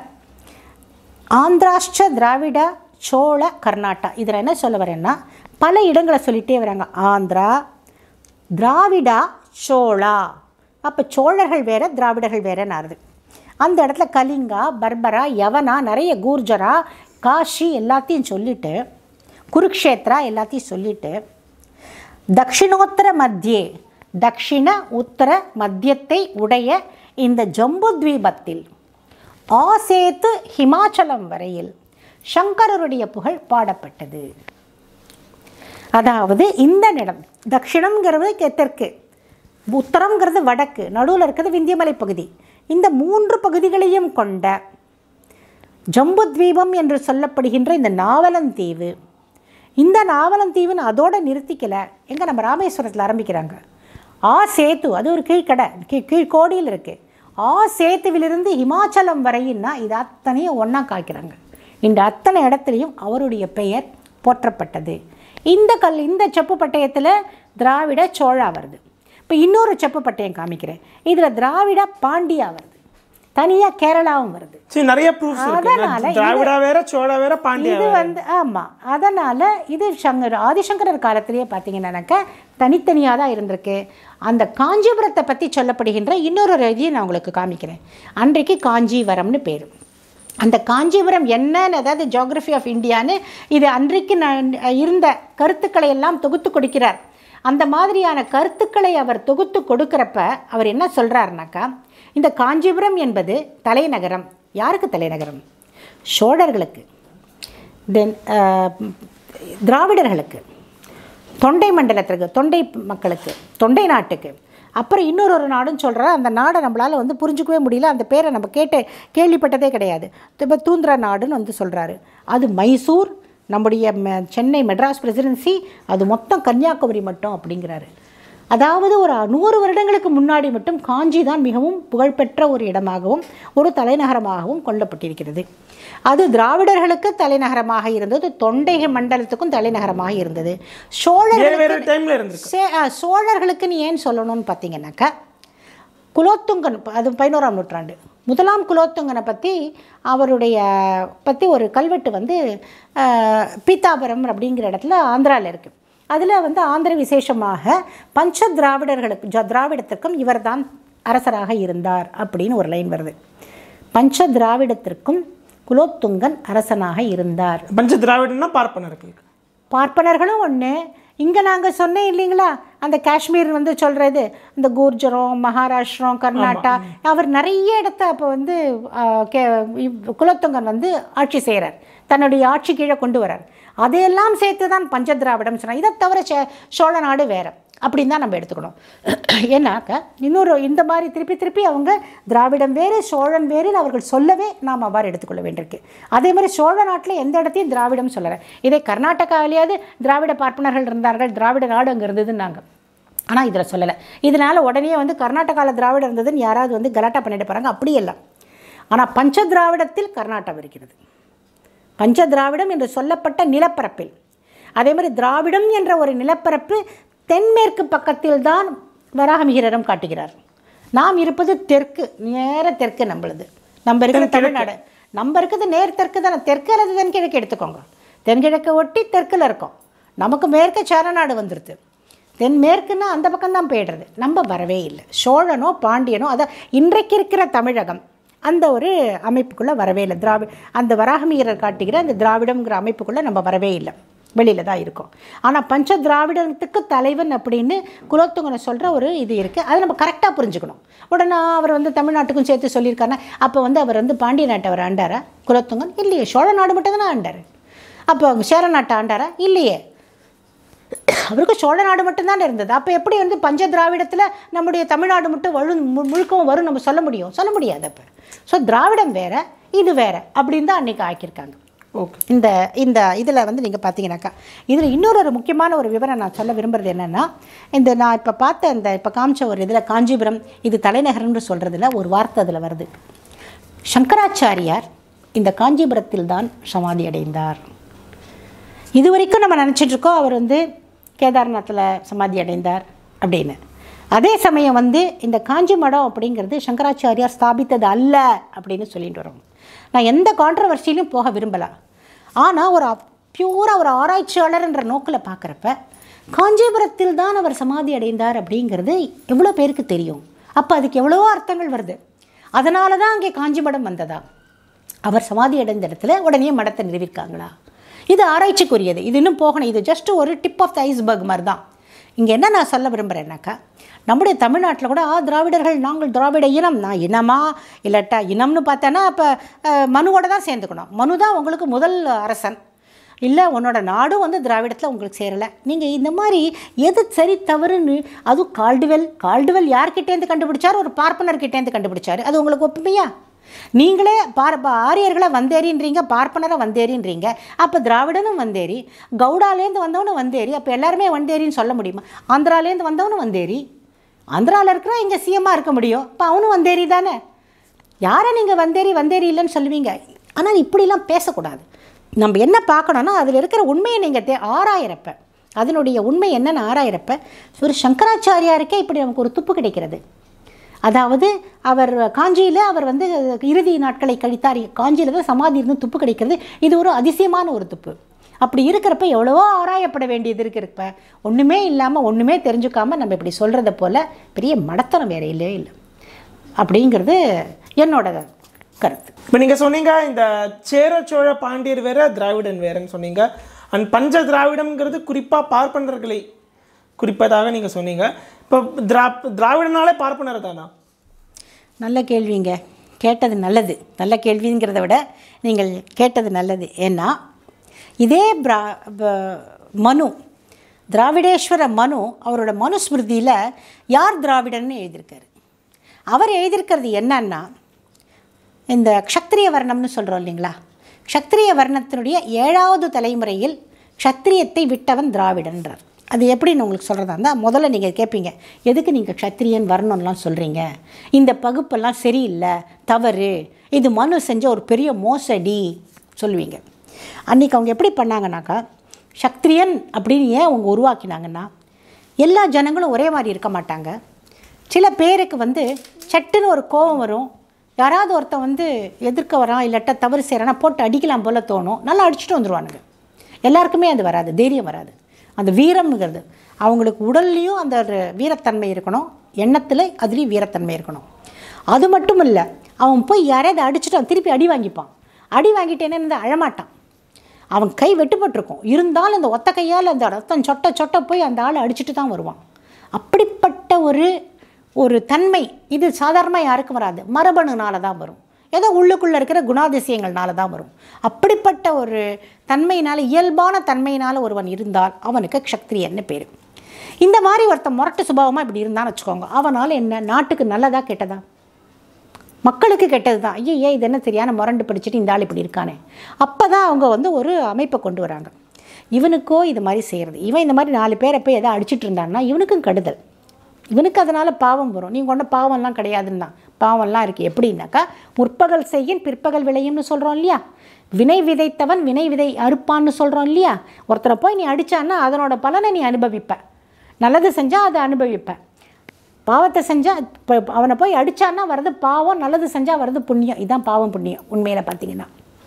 ஆந்திராஷ்ட திராவிட சோழ கர்நாடகா இதில் என்ன சொல்ல வரேன்னா பல இடங்களை சொல்லிகிட்டே வராங்க ஆந்திரா திராவிடா சோழா அப்போ சோழர்கள் வேற திராவிடர்கள் வேறன்னு ஆறுது அந்த இடத்துல கலிங்கா பர்பரா யவனா நிறைய கூர்ஜரா காஷி எல்லாத்தையும் சொல்லிட்டு குருக்ஷேத்ரா எல்லாத்தையும் சொல்லிட்டு தக்ஷிணோத்தர மத்தியே தக்ஷிண உத்தர மத்தியத்தை உடைய இந்த ஜம்புத்வீபத்தில் ஆசேத்து ஹிமாச்சலம் வரையில் சங்கரருடைய புகழ் பாடப்பட்டது அதாவது இந்த நிலம் தக்ஷிணம்ங்கிறது கெ- தெற்கு உத்தரம்ங்கிறது வடக்கு நடுவில் இருக்கிறது விந்தியமலை பகுதி இந்த மூன்று பகுதிகளையும் கொண்ட ஜம்புத்வீபம் என்று சொல்லப்படுகின்ற இந்த நாவலந்தீவு இந்த நாவலந்தீவுன்னு அதோட நிறுத்திக்கல எங்க நம்ம ராமேஸ்வரத்தில் ஆரம்பிக்கிறாங்க ஆ சேத்து அது ஒரு கீழ்க்கடை கீழ் கீழ்கோடியில் இருக்குது ஆ சேத்துவிலிருந்து இமாச்சலம் வரையின்னா இது அத்தனையும் ஒன்றா காய்க்கிறாங்க இந்த அத்தனை இடத்துலையும் அவருடைய பெயர் போற்றப்பட்டது இந்த கல் இந்த செப்பு பட்டயத்தில் திராவிட சோழா வருது இப்போ இன்னொரு செப்பு பட்டயம் காமிக்கிறேன் இதில் திராவிட பாண்டியா வருது தனியாக கேரளாவும் வருது சரி நிறைய ப்ரூஃப்ஸ் அதனால இருக்கு திராவிடா வேற சோழா வேற பாண்டியா இது வந்து ஆமாம் அதனால் இது சங்கர் ஆதிசங்கரர் காலத்திலேயே பார்த்தீங்கன்னாக்கா தனித்தனியாக தான் இருந்திருக்கு அந்த காஞ்சிபுரத்தை பற்றி சொல்லப்படுகின்ற இன்னொரு இதையும் நான் உங்களுக்கு காமிக்கிறேன் அன்றைக்கு காஞ்சிவரம்னு பேர் அந்த காஞ்சிபுரம் என்னன்னு அதாவது ஜியாகிரஃபி ஆஃப் இந்தியான்னு இது அன்றைக்கு நான் இருந்த கருத்துக்களை எல்லாம் தொகுத்து கொடுக்கிறார் அந்த மாதிரியான கருத்துக்களை அவர் தொகுத்து கொடுக்குறப்ப அவர் என்ன சொல்கிறாருனாக்கா இந்த காஞ்சிபுரம் என்பது தலைநகரம் யாருக்கு தலைநகரம் சோழர்களுக்கு தென் திராவிடர்களுக்கு தொண்டை மண்டலத்திற்கு தொண்டை மக்களுக்கு தொண்டை நாட்டுக்கு அப்புறம் இன்னொரு ஒரு நாடுன்னு சொல்கிறார் அந்த நாடை நம்மளால் வந்து புரிஞ்சுக்கவே முடியல அந்த பேரை நம்ம கேட்டு கேள்விப்பட்டதே கிடையாது இப்போ தூந்திரா நாடுன்னு வந்து சொல்கிறாரு அது மைசூர் நம்முடைய ம- சென்னை மெட்ராஸ் பிரசிடென்சி அது மொத்தம் கன்னியாகுமரி மட்டும் அப்படிங்கிறாரு அதாவது ஒரு நூறு வருடங்களுக்கு முன்னாடி மட்டும் காஞ்சி தான் மிகவும் புகழ்பெற்ற ஒரு இடமாகவும் ஒரு தலைநகரமாகவும் கொள்ளப்பட்டிருக்கிறது அது திராவிடர்களுக்கு தலைநகரமாக இருந்தது தொண்டை மண்டலத்துக்கும் தலைநகரமாக இருந்தது சோழர் வேற வேற டைம்ல இருந்திருக்கு சே அஹ், சோழர்களுக்குன்னு ஏன் சொல்லணும்னு பார்த்தீங்கன்னாக்கா குலோத்துங்கன் ப- அது பதினோராம் நூற்றாண்டு முதலாம் குலோத்துங்கனை பற்றி அவருடைய பற்றி ஒரு கல்வெட்டு வந்து அஹ், பீத்தாபுரம் அப்படிங்கிற இடத்துல ஆந்திராவில் இருக்குது அதில் வந்து ஆந்திர விசேஷமாக பஞ்ச திராவிடர்களுக்கு ஜ திராவிடத்திற்கும் இவர்தான் அரசராக இருந்தார் அப்படின்னு ஒரு லைன் வருது பஞ்ச திராவிடத்திற்கும் குலோத்துங்கன் அரசனாக இருந்தார் பஞ்ச திராவிடன்னா பார்ப்பனர்கள் பார்ப்பனர்களும் ஒன்று இங்கே நாங்கள் சொன்னேன் இல்லைங்களா அந்த காஷ்மீர் வந்து சொல்கிறது இந்த கூர்ஜரம் மகாராஷ்டிரம் கர்நாடகா அவர் நிறைய இடத்த அப்போ வந்து ஆ, கே இவ்- குலோத்துங்கன் வந்து ஆட்சி செய்கிறார் தன்னுடைய ஆட்சி கீழே கொண்டு வரார் அதையெல்லாம் சேர்த்து தான் பஞ்சதிராவிடம் சொன்னார் இதை தவிர சே சோழ நாடு வேறு அப்படின்னு தான் நம்ம எடுத்துக்கணும் ஏன்னாக்க இன்னொரு இந்த மாதிரி திருப்பி திருப்பி அவங்க திராவிடம் வேறு சோழன் வேறுன்னு அவர்கள் சொல்லவே நாம் அவ்வாறு எடுத்துக்கொள்ள வேண்டியிருக்கு அதே மாதிரி சோழ நாட்டில் எந்த இடத்தையும் திராவிடம் சொல்லலை இதே கர்நாடகாவிலேயாவது திராவிட பார்ப்பனர்கள் இருந்தார்கள் திராவிட நாடு அங்கே இருந்ததுன்னாங்க ஆனால் இதில் சொல்லலை இதனால் உடனே வந்து கர்நாடகாவில் திராவிடம் இருந்ததுன்னு யாராவது வந்து கலாட்டா பண்ணிட்டு போகிறாங்க அப்படி எல்லாம் ஆனால் பஞ்ச திராவிடத்தில் கர்நாடகம் இருக்கிறது பஞ்ச திராவிடம் என்று சொல்லப்பட்ட நிலப்பரப்பில் அதே மாதிரி திராவிடம் என்ற ஒரு நிலப்பரப்பு தென்மேற்கு பக்கத்தில் தான் வராகமிகிரரம் காட்டுகிறார் நாம் இருப்பது தெற்கு நேர தெற்கு நம்மளுது நம்ம இருக்கிறது தமிழ்நாடு நம்ம இருக்கிறது நேர் தெற்கு தானே தெற்கு அல்லது தென்கிழக்கு எடுத்துக்கோங்க தென்கிழக்கு ஒட்டி தெற்கில் இருக்கோம் நமக்கு மேற்க சேரநாடு வந்துடுது தென்மேற்குன்னா அந்த பக்கம் தான் போயிடுறது நம்ம வரவே இல்லை சோழனோ பாண்டியனோ அதான் இன்றைக்கு இருக்கிற தமிழகம் அந்த ஒரு அமைப்புக்குள்ளே வரவே இல்லை திராவி அந்த வராகமீரர் காட்டுகிற அந்த திராவிடம்ங்கிற அமைப்புக்குள்ளே நம்ம வரவே இல்லை வெளியில் தான் இருக்கோம் ஆனால் பஞ்ச திராவிடத்துக்கு தலைவன் அப்படின்னு குலோத்துங்கனை சொல்கிற ஒரு இது இருக்குது அதை நம்ம கரெக்டாக புரிஞ்சுக்கணும் உடனே அவர் வந்து தமிழ்நாட்டுக்கும் சேர்த்து சொல்லியிருக்காருன்னா அப்போ வந்து அவர் வந்து பாண்டிய நாட்டை அவர் ஆண்டாரா குலோத்துங்கன் இல்லையே சோழ நாடு மட்டும் தானே ஆண்டார் அப்போ அவங்க சேர நாட்டை ஆண்டாரா இல்லையே அவருக்கு சோழ நாடு மட்டும்தான் இருந்தது அப்போ எப்படி வந்து பஞ்ச திராவிடத்தில் நம்முடைய தமிழ்நாடு மட்டும் வலு மு- முழுக்கவும் வரும் நம்ம சொல்ல முடியும் சொல்ல முடியாது அப்போ ஸோ திராவிடம் வேற இது வேற அப்படின்னு தான் அன்றைக்கி ஆக்கியிருக்காங்க ஓகே இந்த இந்த இதில் வந்து நீங்கள் பார்த்தீங்கன்னாக்கா இதில் இன்னொரு ஒரு முக்கியமான ஒரு விவரம் நான் சொல்ல விரும்புறது என்னென்னா இந்த நான் இப்போ பார்த்த இந்த இப்போ காமிச்ச ஒரு இதில் காஞ்சிபுரம் இது தலைநகரம்னு சொல்கிறதுல ஒரு வார்த்தை அதில் வருது சங்கராச்சாரியார் இந்த காஞ்சிபுரத்தில் தான் சமாதி அடைந்தார் இது வரைக்கும் நம்ம நினச்சிட்டு இருக்கோம் அவர் வந்து கேதார்நாத்தில் சமாதி அடைந்தார் அப்படின்னு அதே சமயம் வந்து இந்த காஞ்சி மடம் அப்படிங்கிறது சங்கராச்சாரியார் ஸ்தாபித்தது அல்ல அப்படின்னு சொல்லிட்டு வரோம் நான் எந்த கான்ட்ரவர்சியிலும் போக விரும்பலாம் ஆனால் ஒரு பியூராக ஒரு ஆராய்ச்சியாளர் என்ற நோக்கில் பார்க்குறப்ப காஞ்சிபுரத்தில் தான் அவர் சமாதி அடைந்தார் அப்படிங்கிறது எவ்வளோ பேருக்கு தெரியும் அப்போ அதுக்கு எவ்வளவோ அர்த்தங்கள் வருது அதனால தான் அங்கே காஞ்சி மடம் வந்ததா அவர் சமாதி அடைந்த இடத்துல உடனே மடத்தை நிறுவிருக்காங்களா இது ஆராய்ச்சிக்குரியது இது இன்னும் போகணும் இது ஜஸ்ட் ஒரு டிப் ஆஃப் த ஐஸ்பர்க் மாதிரி தான் இங்கே என்ன நான் சொல்ல விரும்புகிறேன்னாக்கா நம்முடைய தமிழ்நாட்டில் கூட ஆ திராவிடர்கள் நாங்கள் திராவிட இனம் நான் இனமா இல்லாட்டா இனம்னு பார்த்தேன்னா அப்போ மனுவோட தான் சேர்ந்துக்கணும் மனு தான் உங்களுக்கு முதல் அரசன் இல்லை உன்னோட நாடும் வந்து திராவிடத்தில் உங்களுக்கு சேரலை நீங்கள் இந்த மாதிரி எது சரி தவறுன்னு அதுவும் கால்டுவெல் கால்டுவெல் யார்கிட்டேருந்து கண்டுபிடிச்சார் ஒரு பார்ப்பனர்கிட்டேருந்து கண்டுபிடிச்சாரு அது உங்களுக்கு ஒப்புமையா நீங்களே பார் பா- ஆரியர்களை வந்தேரின்றீங்க பார்ப்பனரை வந்தேரின்றீங்க அப்போ திராவிடனும் வந்தேரி கவுடாலேருந்து வந்தவனும் வந்தேரி அப்போ எல்லாருமே வந்தேரின்னு சொல்ல முடியுமா ஆந்திராலேருந்து வந்தவனும் வந்தேரி ஆந்திராவில் இருக்கிற இங்கே சிஎம்மாக இருக்க முடியும் இப்போ அவனும் வந்தேரி தானே யாரை நீங்கள் வந்தேரி வந்தேரி இல்லைன்னு சொல்லுவீங்க ஆனால் இப்படிலாம் பேசக்கூடாது நம்ம என்ன பார்க்கணும்னா அதில் இருக்கிற உண்மையை நீங்கள் தே ஆராயிறப்ப அதனுடைய உண்மை என்னன்னு ஆராயிறப்ப ஒரு சங்கராச்சாரியாருக்கே இப்படி நமக்கு ஒரு துப்பு கிடைக்கிறது அதாவது அவர் காஞ்சியில் அவர் வந்து இறுதி நாட்களை கழித்தார் காஞ்சியில் தான் சமாதி இருந்து துப்பு கிடைக்கிறது இது ஒரு அதிசயமான ஒரு துப்பு அப்படி இருக்கிறப்ப எவ்வளவோ ஆராயப்பட வேண்டியது இருக்கிறப்ப ஒன்றுமே இல்லாமல் ஒன்றுமே தெரிஞ்சுக்காம நம்ம இப்படி சொல்கிறத போல் பெரிய மடத்தனம் வேற இல்லவே இல்லை அப்படிங்கிறது என்னோட கருத்து இப்போ நீங்கள் சொன்னீங்க இந்த சேர சோழ பாண்டியர் வேற திராவிடன் வேறன்னு சொன்னீங்க அண்ட் பஞ்ச திராவிடம்ங்கிறது குறிப்பாக பார்ப்பனர்களை குறிப்பதாக நீங்கள் சொன்னீங்க இப்போ திரா திராவிடனாலே பார்ப்பனர் தானா நல்ல கேள்விங்க கேட்டது நல்லது நல்ல கேள்விங்கிறத விட நீங்கள் கேட்டது நல்லது ஏன்னா இதே பிரா ப- மனு திராவிடேஸ்வர மனு அவரோட மனுஸ்மிருதியில் யார் திராவிடன்னு எழுதியிருக்காரு அவர் எழுதியிருக்கிறது என்னன்னா இந்த க்ஷத்ரிய வர்ணம்னு சொல்கிறோம் இல்லைங்களா க்ஷத்ரிய வர்ணத்தினுடைய ஏழாவது தலைமுறையில் க்ஷத்ரியத்தை விட்டவன் திராவிடன்றார் அது எப்படின்னு உங்களுக்கு சொல்கிறதா இருந்தால் முதல்ல நீங்கள் கேட்பீங்க எதுக்கு நீங்கள் க்ஷத்ரியன் வர்ணம்லாம் சொல்கிறீங்க இந்த பகுப்பெல்லாம் சரியில்லை தவறு இது மனு செஞ்ச ஒரு பெரிய மோசடி சொல்லுவீங்க அன்றைக்கி அவங்க எப்படி பண்ணாங்கனாக்கா சக்திரியன் அப்படின்னு ஏன் அவங்க உருவாக்கினாங்கன்னா எல்லா ஜனங்களும் ஒரே மாதிரி இருக்க மாட்டாங்க சில பேருக்கு வந்து சட்டுன்னு ஒரு கோபம் வரும் யாராவது ஒருத்தன் வந்து எதிர்க்க வரான் இல்லாட்டா தவறு செய்கிறானா போட்டு அடிக்கலாம் போல தோணும் நல்லா அடிச்சுட்டு வந்துடுவானுங்க எல்லாருக்குமே அது வராது தைரியம் வராது அந்த வீரம்ங்கிறது அவங்களுக்கு உடல்லையும் அந்த ஒரு வீரத்தன்மை இருக்கணும் எண்ணத்தில் அதுலேயும் வீரத்தன்மை இருக்கணும் அது மட்டும் இல்லை அவன் போய் யாரையாவது அடிச்சுட்டு அவன் திருப்பி அடி வாங்கிப்பான் அடி வாங்கிட்டு என்ன அழமாட்டான் அவன் கை வெட்டுப்பட்டிருக்கும் இருந்தாலும் அந்த ஒத்த கையால் அந்த ரத்தம் சொட்ட சொட்ட போய் அந்த ஆளை அடிச்சுட்டு தான் வருவான் அப்படிப்பட்ட ஒரு ஒரு தன்மை இது சாதாரணமாக யாருக்கும் வராது மரபணுனால தான் வரும் ஏதோ உள்ளுக்குள்ளே இருக்கிற குணாதிசயங்கள்னால தான் வரும் அப்படிப்பட்ட ஒரு தன்மையினால் இயல்பான தன்மையினால் ஒருவன் இருந்தால் அவனுக்கு க்ஷத்ரியன்னு பேர் இந்த மாதிரி ஒருத்தன் முரட்டு சுபாவமாக இப்படி இருந்தான்னு வச்சுக்கோங்க அவனால் என்ன நாட்டுக்கு நல்லதா கெட்டதா மக்களுக்கு கெட்டது தான் ஐயோ ஏன் இது என்ன தெரியாம முரண்டு படிச்சுட்டு இந்த ஆள் இப்படி இருக்கானே அப்போ தான் அவங்க வந்து ஒரு அமைப்பை கொண்டு வராங்க இவனுக்கோ இது மாதிரி செய்கிறது இவன் இந்த மாதிரி நாலு பேரை போய் எதாவது அடிச்சிட்டு இருந்தான்னா இவனுக்கும் கெடுதல் இவனுக்கு அதனால் பாவம் வரும் நீங்கள் ஒன்றும் பாவம்லாம் கிடையாதுன்னு தான் பாவம்லாம் இருக்குது எப்படின்னாக்கா முற்பகல் செய்யின் பிற்பகல் விளையும்னு சொல்கிறோம் இல்லையா வினை விதைத்தவன் வினை விதை அறுப்பான்னு சொல்கிறோம் இல்லையா ஒருத்தரை போய் நீ அடித்தான்னா அதனோட பலனை நீ அனுபவிப்ப நல்லது செஞ்சால் அதை அனுபவிப்ப பாவத்தை செஞ்சால் இப்போ அவனை போய் அடித்தான்னா வர்றது பாவம் நல்லது செஞ்சால் வர்றது புண்ணியம் இதுதான் பாவம் புண்ணியம் உண்மையில் பார்த்தீங்கன்னா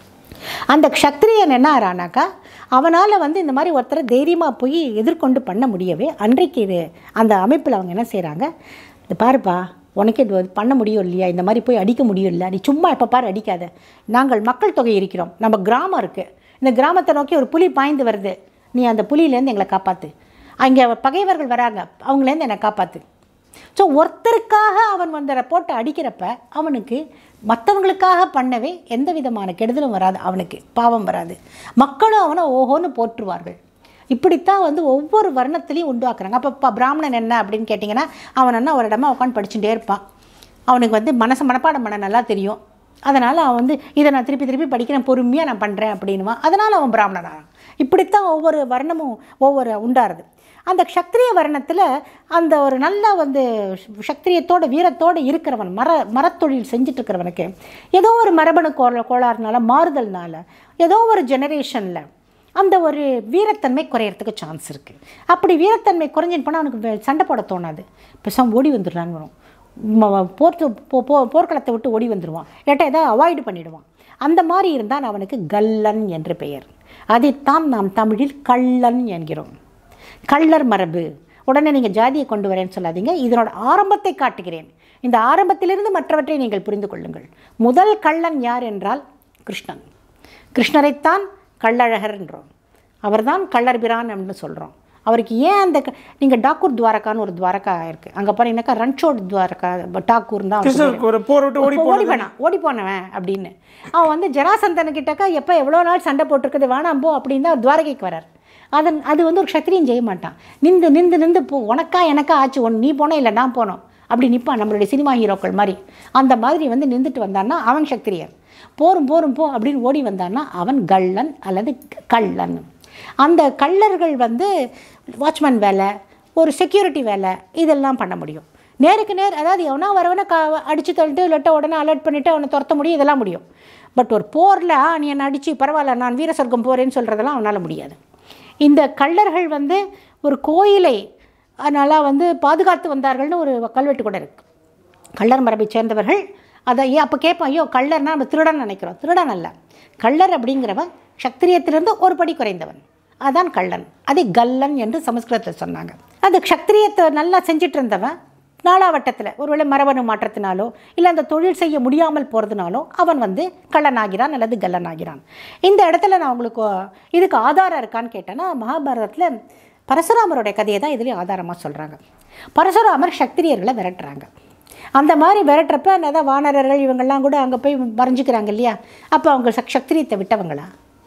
அந்த க்ஷத்ரியன் என்ன ஆறானாக்கா அவனால் வந்து இந்த மாதிரி ஒருத்தரை தைரியமாக போய் எதிர்கொண்டு பண்ண முடியவே அன்றைக்கு இது அந்த அமைப்பில் அவங்க என்ன செய்கிறாங்க இது பாருப்பா உனக்கு இது வந்து பண்ண முடியும் இல்லையா இந்த மாதிரி போய் அடிக்க முடியும் இல்லை நீ சும்மா எப்போ பாரு அடிக்காத நாங்கள் மக்கள் தொகை இருக்கிறோம் நம்ம கிராமம் இருக்குது இந்த கிராமத்தை நோக்கி ஒரு புலி பாய்ந்து வருது நீ அந்த புலியிலேருந்து எங்களை காப்பாற்று அங்கே பகைவர்கள் வராங்க அவங்களேருந்து என்னை காப்பாற்று ஸோ ஒருத்தருக்காக அவன் வந்து அதை போட்டு அடிக்கிறப்ப அவனுக்கு மற்றவங்களுக்காக பண்ணவே எந்த விதமான கெடுதலும் வராது அவனுக்கு பாவம் வராது மக்களும் அவனை ஓஹோன்னு போற்றுவார்கள் இப்படித்தான் வந்து ஒவ்வொரு வர்ணத்திலையும் உண்டாக்குறாங்க அப்போ இப்போ பிராமணன் என்ன அப்படின்னு கேட்டிங்கன்னா அவன் என்ன ஒரு இடமா உட்காந்து படிச்சுட்டே இருப்பான் அவனுக்கு வந்து மனசு மனப்பாடம் பண்ண நல்லா தெரியும் அதனால் அவன் வந்து இதை நான் திருப்பி திருப்பி படிக்கிறேன் பொறுமையாக நான் பண்ணுறேன் அப்படின்னுவான் அதனால் அவன் பிராமணனாக இப்படித்தான் ஒவ்வொரு வர்ணமும் ஒவ்வொரு உண்டாருது அந்த க்ஷத்ரிய வர்ணத்தில் அந்த ஒரு நல்ல வந்து சக்திரியத்தோட வீரத்தோடு இருக்கிறவன் மர மரத்தொழில் செஞ்சுட்டு இருக்கிறவனுக்கு ஏதோ ஒரு மரபணு கோள கோளாறுனால மாறுதல்னால ஏதோ ஒரு ஜெனரேஷனில் அந்த ஒரு வீரத்தன்மை குறையறதுக்கு சான்ஸ் இருக்குது அப்படி வீரத்தன்மை குறைஞ்சின்னு போனால் அவனுக்கு வே- சண்டை போட தோணாது பேசாம ஓடி வந்துடுறான்னு வரும் ம- போர்த்து போ போ- போர்க்களத்தை விட்டு ஓடி வந்துடுவான் இல்லாட்டா ஏதாவது அவாய்டு பண்ணிடுவான் அந்த மாதிரி இருந்தால் அவனுக்கு கல்லன் என்று பெயர் அதைத்தான் நாம் தமிழில் கள்ளன் என்கிறோம் கள்ளர் மரபு உடனே நீங்கள் ஜாதியை கொண்டு வரேன்னு சொல்லாதீங்க இதனோட ஆரம்பத்தை காட்டுகிறேன் இந்த ஆரம்பத்திலிருந்து மற்றவற்றை நீங்கள் புரிந்து கொள்ளுங்கள் முதல் கள்ளன் யார் என்றால் கிருஷ்ணன் கிருஷ்ணரைத்தான் கள்ளழகர் என்றோம் அவர்தான் கள்ளர் பிரான் அப்படின்னு சொல்கிறோம் அவருக்கு ஏன் அந்த நீங்கள் டாக்கூர் துவாரகான்னு ஒரு துவாரகா இருக்குது அங்கே போனீங்கன்னாக்கா ரன்சோட் துவாரகா டாக்கூர் தான் அவர் கிருஷ்ணருக்கு ஒரு போர் விட்டு ஓடி இப்போ ஓடி போனான் ஓடி போனவன் அப்படின்னு அவன் வந்து ஜராசந்தனு கிட்டக்கா எப்போ எவ்வளோ நாள் சண்டை போட்டிருக்குது வேணாம் போ அப்படின்னு தான் அவர் துவாரகைக்கு வரார் அதன் அது வந்து ஒரு க்ஷத்திரியும் செய்ய மாட்டான் நிந்து நிந்து நிந்து போ உனக்கா எனக்கா ஆச்சு ஒன் நீ போனோம் இல்லை நான் போனோம் அப்படி நிற்பான் நம்மளுடைய சினிமா ஹீரோக்கள் மாதிரி அந்த மாதிரி வந்து நின்றுட்டு வந்தான்னா அவன் சக்திரியன் போரும் போரும் போ அப்படின்னு ஓடி வந்தான்னா அவன் கள்ளன் அல்லது கள்ளன் அந்த கள்ளர்கள் வந்து வாட்ச்மேன் வேலை ஒரு செக்யூரிட்டி வேலை இதெல்லாம் பண்ண முடியும் நேருக்கு நேர் அதாவது எவனா வரவனை கா அடித்து தள்ளிட்டு இல்லாட்ட உடனே அலர்ட் பண்ணிவிட்டு அவனை துரத்த முடியும் இதெல்லாம் முடியும் பட் ஒரு போரில் நீ என்னை அடித்து பரவாயில்ல நான் வீர சொர்க்கம் போகிறேன்னு சொல்கிறதெல்லாம் அவனால் முடியாது இந்த கள்ளர்கள் வந்து ஒரு கோயிலை நல்லா வந்து பாதுகாத்து வந்தார்கள்னு ஒரு கல்வெட்டு கூட இருக்குது கள்ளர் மரபை சேர்ந்தவர்கள் அதை ஏன் அப்போ கேட்போம் ஐயோ கள்ளர்னா நம்ம திருடன் நினைக்கிறோம் திருடன் அல்ல கள்ளர் அப்படிங்கிறவன் சத்திரியத்திலிருந்து ஒரு படி குறைந்தவன் அதான் கள்ளன் அதை கல்லன் என்று சமஸ்கிருதத்தில் சொன்னாங்க அந்த சத்திரியத்தை நல்லா செஞ்சிட்டு இருந்தவன் நாளாவட்டத்தில் ஒருவேளை மரபணு மாற்றத்தினாலோ இல்லை அந்த தொழில் செய்ய முடியாமல் போகிறதுனாலோ அவன் வந்து கள்ளனாகிறான் அல்லது கல்லனாகிறான் இந்த இடத்துல நான் உங்களுக்கு இதுக்கு ஆதாரம் இருக்கான்னு கேட்டேன்னா மகாபாரதத்தில் பரசுராமருடைய கதையை தான் இதுலேயும் ஆதாரமாக சொல்கிறாங்க பரசுராமர் சத்திரியர்களை விரட்டுறாங்க அந்த மாதிரி விரட்டுறப்ப அதான் வானரர்கள் இவங்கெல்லாம் கூட அங்கே போய் மறைஞ்சிக்கிறாங்க இல்லையா அப்போ அவங்க சக் சத்திரியத்தை விட்டவங்களா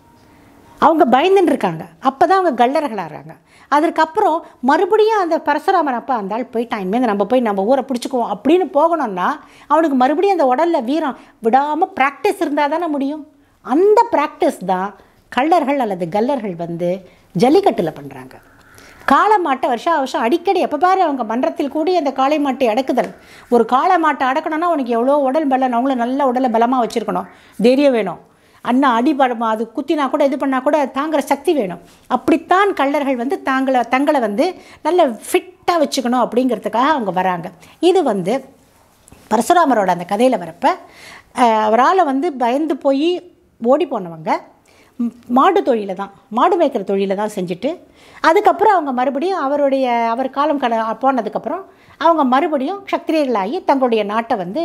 அவங்க பயந்துன்னு இருக்காங்க அப்போ தான் அவங்க கல்லர்களாகிறாங்க அதற்கப்புறம் மறுபடியும் அந்த பரசுராமன் அப்பா அந்த ஆள் போயிட்டான் இனிமேல் நம்ம போய் நம்ம ஊரை பிடிச்சிக்குவோம் அப்படின்னு போகணும்னா அவனுக்கு மறுபடியும் அந்த உடல்ல வீரம் விடாமல் ப்ராக்டிஸ் இருந்தால் தானே முடியும் அந்த ப்ராக்டிஸ் தான் கள்ளர்கள் அல்லது கல்லர்கள் வந்து ஜல்லிக்கட்டில் பண்ணுறாங்க காளை மாட்டை வருஷா வருஷம் அடிக்கடி எப்போ பாரு அவங்க மன்றத்தில் கூடி அந்த காளை மாட்டை அடக்குதல் ஒரு காளை மாட்டை அடக்கணும்னா உனக்கு எவ்வளோ உடல் பலம் அவங்களும் நல்ல உடலை பலமாக வச்சுருக்கணும் தைரியம் வேணும் அண்ணா அடிபடுமா அது குத்தினா கூட இது பண்ணால் கூட தாங்குற சக்தி வேணும் அப்படித்தான் கள்ளர்கள் வந்து தாங்களை தங்களை வந்து நல்ல ஃபிட்டாக வச்சுக்கணும் அப்படிங்கிறதுக்காக அவங்க வராங்க இது வந்து பரசுராமரோட அந்த கதையில் வரப்ப அவரால் வந்து பயந்து போய் ஓடி போனவங்க ம், மாடு தொழிலை தான் மாடு மேய்க்கிற தொழிலை தான் செஞ்சுட்டு அதுக்கப்புறம் அவங்க மறுபடியும் அவருடைய அவர் காலம் கட போனதுக்கப்புறம் அவங்க மறுபடியும் க்ஷத்திரியர்களாகி தங்களுடைய நாட்டை வந்து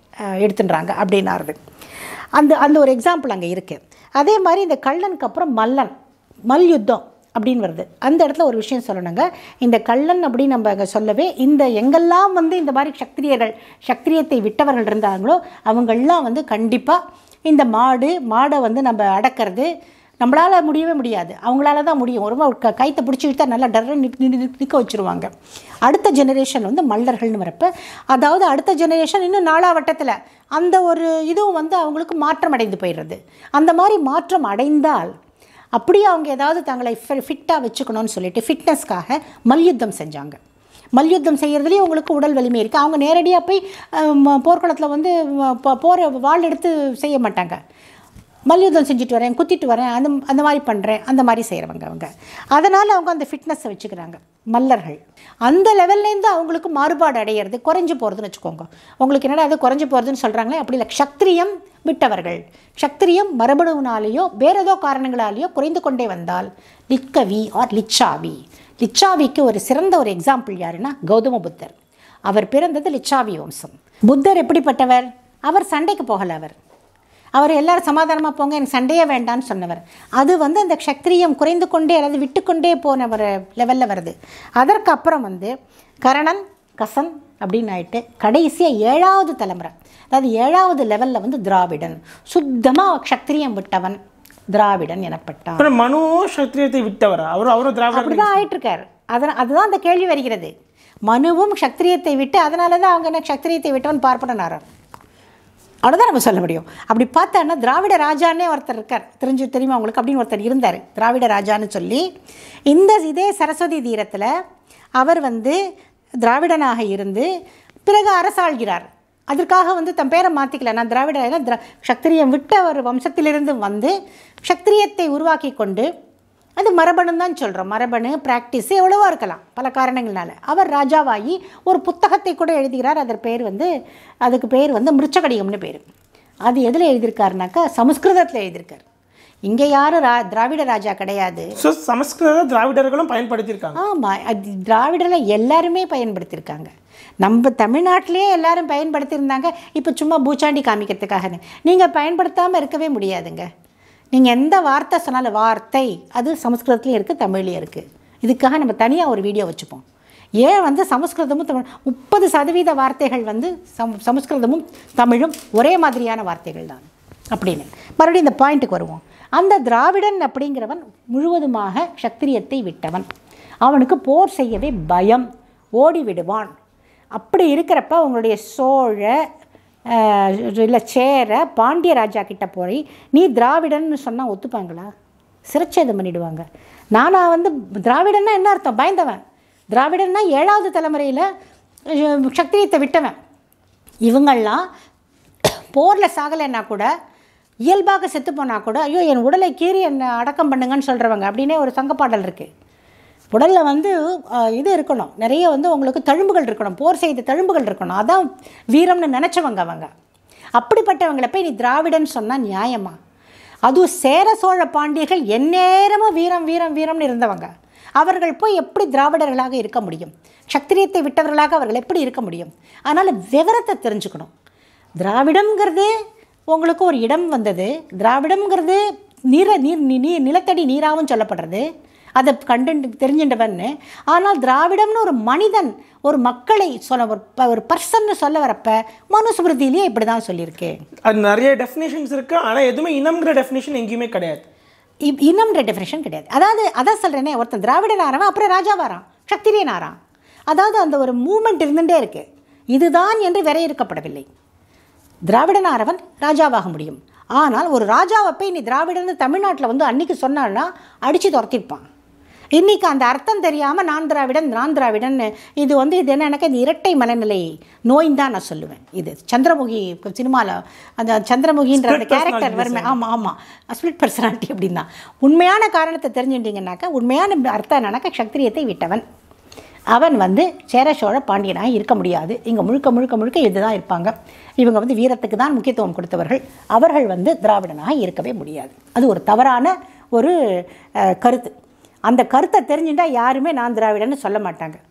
எடுத்துடுறாங்க அப்படின்னாருது அந்த அந்த ஒரு எக்ஸாம்பிள் அங்கே இருக்குது அதே மாதிரி இந்த கள்ளனுக்கு அப்புறம் மல்லன் மல்யுத்தம் அப்படின்னு வருது அந்த இடத்துல ஒரு விஷயம் சொல்லணுங்க இந்த கள்ளன் அப்படின்னு நம்ம அங்கே சொல்லவே இந்த எங்கெல்லாம் வந்து இந்த மாதிரி சக்திரியர்கள் சக்திரியத்தை விட்டவர்கள் இருந்தாங்களோ அவங்கெல்லாம் வந்து கண்டிப்பாக இந்த மாடு மாடை வந்து நம்ம அடக்கிறது நம்மளால் முடியவே முடியாது அவங்களால தான் முடியும் ஒரு மாதிரி க கைத்தை பிடிச்சிக்கிட்டா நல்லா டர்ரு நிற்க வச்சுருவாங்க அடுத்த ஜெனரேஷன் வந்து மல்லர்கள்னு வரப்ப அதாவது அடுத்த ஜெனரேஷன் இன்னும் நாலாவட்டத்தில் அந்த ஒரு இதுவும் வந்து அவங்களுக்கு மாற்றம் அடைந்து போயிடுறது அந்த மாதிரி மாற்றம் அடைந்தால் அப்படியே அவங்க ஏதாவது தங்களை ஃபிட்டாக வச்சுக்கணும்னு சொல்லிட்டு ஃபிட்னஸ்க்காக மல்யுத்தம் செஞ்சாங்க மல்யுத்தம் செய்கிறதுலேயும் உங்களுக்கு உடல் வலிமை இருக்குது அவங்க நேரடியாக போய் போர்க்களத்தில் வந்து போகிற வாள் எடுத்து செய்ய மாட்டாங்க மல்யுத்தம் செஞ்சுட்டு வரேன் குத்திட்டு வரேன் அந்த அந்த மாதிரி பண்ணுறேன் அந்த மாதிரி செய்கிறவங்க அவங்க அதனால் அவங்க அந்த ஃபிட்னஸை வச்சுக்கிறாங்க மல்லர்கள் அந்த லெவல்லேருந்து அவங்களுக்கு மாறுபாடு அடையிறது குறைஞ்சி போகிறதுன்னு வச்சுக்கோங்க உங்களுக்கு என்னடா அது குறைஞ்சி போகிறதுன்னு சொல்கிறாங்களே அப்படி இல்லை க்ஷத்ரியம் விட்டவர்கள் க்ஷத்ரியம் மரபணுவினாலேயோ வேற ஏதோ காரணங்களாலேயோ குறைந்து கொண்டே வந்தால் லிக்கவி ஆர் லிச்சாவி லிச்சாவிக்கு ஒரு சிறந்த ஒரு எக்ஸாம்பிள் யாருன்னா கௌதம புத்தர் அவர் பிறந்தது லிச்சாவி வம்சம் புத்தர் எப்படிப்பட்டவர் அவர் சண்டைக்கு போகலை அவர் அவர் எல்லாரும் சமாதானமாக போங்க எனக்கு சண்டையே வேண்டான்னு சொன்னவர் அது வந்து அந்த க்ஷத்ரியம் குறைந்து கொண்டே அல்லது விட்டுக்கொண்டே போன ஒரு லெவலில் வருது அதற்கு அப்புறம் வந்து கரணன் கசன் அப்படின்னு ஆயிட்டு கடைசியாக ஏழாவது தலைமுறை அதாவது ஏழாவது லெவலில் வந்து திராவிடன் சுத்தமாக க்ஷத்ரியம் விட்டவன் திராவிடன் எனப்பட்டான் அப்புறம் மனுவும் சத்திரியத்தை விட்டவரா அவரும் அவரும் திராவிடர் அப்படிதான் ஆயிட்டு இருக்காரு அதனால் அதுதான் அந்த கேள்வி வருகிறது மனுவும் க்ஷத்ரியத்தை விட்டு அதனால தான் அவங்க என்ன க்ஷத்ரியத்தை விட்டவன் பார்ப்பனாரார் அவ்வளோதான் நம்ம சொல்ல முடியும் அப்படி பார்த்தோன்னா திராவிட ராஜான்னே ஒருத்தர் இருக்கார் தெரிஞ்சு தெரியுமா உங்களுக்கு அப்படின்னு ஒருத்தர் இருந்தார் திராவிட ராஜான்னு சொல்லி இந்த இதே சரஸ்வதி தீரத்தில் அவர் வந்து திராவிடனாக இருந்து பிறகு அரசாள்கிறார் அதற்காக வந்து தன் பேரை மாற்றிக்கல நான் திராவிட திரா க்ஷத்திரியம் விட்ட ஒரு வம்சத்திலிருந்து வந்து க்ஷத்திரியத்தை உருவாக்கி கொண்டு அது மரபணுன்னு தான் சொல்கிறோம் மரபணு ப்ராக்டிஸ் எவ்வளவோ இருக்கலாம் பல காரணங்கள்னால அவர் ராஜாவாகி ஒரு புத்தகத்தை கூட எழுதுகிறார் அதர் பேர் வந்து அதுக்கு பேர் வந்து மிருச்சகடிகம்னு பேர் அது எதில் எழுதியிருக்காருனாக்கா சமஸ்கிருதத்தில் எழுதியிருக்கார் இங்கே யாரும் ரா திராவிட ராஜா கிடையாது ஸோ சமஸ்கிருத திராவிடர்களும் பயன்படுத்தியிருக்காங்க ஆமாம் அது திராவிடரில் எல்லாருமே பயன்படுத்தியிருக்காங்க நம்ம தமிழ்நாட்டிலே எல்லாரும் பயன்படுத்தியிருந்தாங்க இப்போ சும்மா பூச்சாண்டி காமிக்கிறதுக்காக நீங்கள் பயன்படுத்தாமல் இருக்கவே முடியாதுங்க நீங்கள் எந்த வார்த்தை சொன்னாலும் வார்த்தை அது சமஸ்கிருதத்துலேயும் இருக்குது தமிழ்லேயும் இருக்குது இதுக்காக நம்ம தனியாக ஒரு வீடியோ வச்சுப்போம் ஏன் வந்து சமஸ்கிருதமும் தமிழ் முப்பது சதவீத வார்த்தைகள் வந்து சம் சமஸ்கிருதமும் தமிழும் ஒரே மாதிரியான வார்த்தைகள் தான் அப்படின்னு மறுபடியும் இந்த பாயிண்ட்டுக்கு வருவோம் அந்த திராவிடன் அப்படிங்கிறவன் முழுவதுமாக சத்திரியத்தை விட்டவன் அவனுக்கு போர் செய்யவே பயம் ஓடி விடுவான் அப்படி இருக்கிறப்ப உங்களுடைய சோழ இல்லை சேர பாண்டிய ராஜா கிட்ட போய் நீ திராவிடன்னு சொன்னால் ஒத்துப்பாங்களா சிரச்சேதம் பண்ணிடுவாங்க நானா வந்து திராவிடன்னா என்ன அர்த்தம் பயந்தவன் திராவிடன்னா ஏழாவது தலைமுறையில் சக்தியத்தை விட்டவன் இவங்கள்லாம் போரில் சாகலைன்னா கூட இயல்பாக செத்து போனால் கூட ஐயோ என் உடலை கீறி என்னை அடக்கம் பண்ணுங்கன்னு சொல்கிறவங்க அப்படின்னே ஒரு சங்கப்பாடல் இருக்குது உடலில் வந்து அஹ், இது இருக்கணும் நிறைய வந்து உங்களுக்கு தழும்புகள் இருக்கணும் போர் செய்த தழும்புகள் இருக்கணும் அதான் வீரம்னு நினச்சவங்க அவங்க அப்படிப்பட்டவங்களை போய் நீ திராவிடன்னு சொன்னால் நியாயமா அதுவும் சேர சோழ பாண்டியர்கள் எந்நேரமும் வீரம் வீரம் வீரம்னு இருந்தவங்க அவர்கள் போய் எப்படி திராவிடர்களாக இருக்க முடியும் சத்திரியத்தை விட்டவர்களாக அவர்கள் எப்படி இருக்க முடியும் அதனால் விவரத்தை தெரிஞ்சுக்கணும் திராவிடம்ங்கிறது உங்களுக்கு ஒரு இடம் வந்தது திராவிடம்ங்கிறது நீர நீர் நி- நீ நிலத்தடி நீராகவும் சொல்லப்படுறது அதை கண்டு தெரிஞ்சின்றவன்னு ஆனால் திராவிடம்னு ஒரு மனிதன் ஒரு மக்களை சொல்ல ஒரு ப- ஒரு பர்சன்னு சொல்ல வரப்ப மனுஸ்மிருதியிலேயே இப்படி தான் சொல்லியிருக்கு அது நிறைய டெஃபினேஷன்ஸ் இருக்கு ஆனால் எதுவுமே இனம்ங்கிற டெஃபினேஷன் எங்கேயுமே கிடையாது இப் இனம்ன்ற டெஃபினேஷன் கிடையாது அதாவது அதான் சொல்கிறேனே ஒருத்தன் திராவிடன் ஆறான் அப்புறம் ராஜாவாரான் சக்திரியன் ஆறான் அதாவது அந்த ஒரு மூமெண்ட் இருந்துகிட்டே இருக்கு இதுதான் என்று வரையறுக்கப்படவில்லை திராவிடன் ஆறவன் ராஜாவாக முடியும் ஆனால் ஒரு ராஜாவை போய் நீ திராவிடன்னு தமிழ்நாட்டில் வந்து அன்னைக்கு சொன்னான்னா அடித்து துரத்திருப்பான் இன்னைக்கு அந்த அர்த்தம் தெரியாமல் நான் திராவிடன் நான் திராவிடன் இது வந்து இது என்னன்னாக்கா இது இரட்டை மனநிலை நோய் தான் நான் சொல்லுவேன் இது சந்திரமுகி சினிமாவில் அந்த சந்திரமுகின்ற அந்த Split கேரக்டர் personality வருமே ஆமாம் ஆமாம் ஸ்பிளிட் பர்சனாலிட்டி அப்படின்னா உண்மையான காரணத்தை தெரிஞ்சுட்டீங்கன்னாக்கா உண்மையான அர்த்தம் என்னன்னாக்கா சத்திரியத்தை விட்டவன் அவன் வந்து சேர சோழ பாண்டியனாக இருக்க முடியாது இங்கே முழுக்க முழுக்க முழுக்க இதுதான் இருப்பாங்க இவங்க வந்து வீரத்துக்கு தான் முக்கியத்துவம் கொடுத்தவர்கள் அவர்கள் வந்து திராவிடனாக இருக்கவே முடியாது அது ஒரு தவறான ஒரு அஹ், கருத்து அந்த கருத்தை தெரிஞ்சுட்டா யாருமே நான் திராவிடன்னு சொல்ல மாட்டாங்க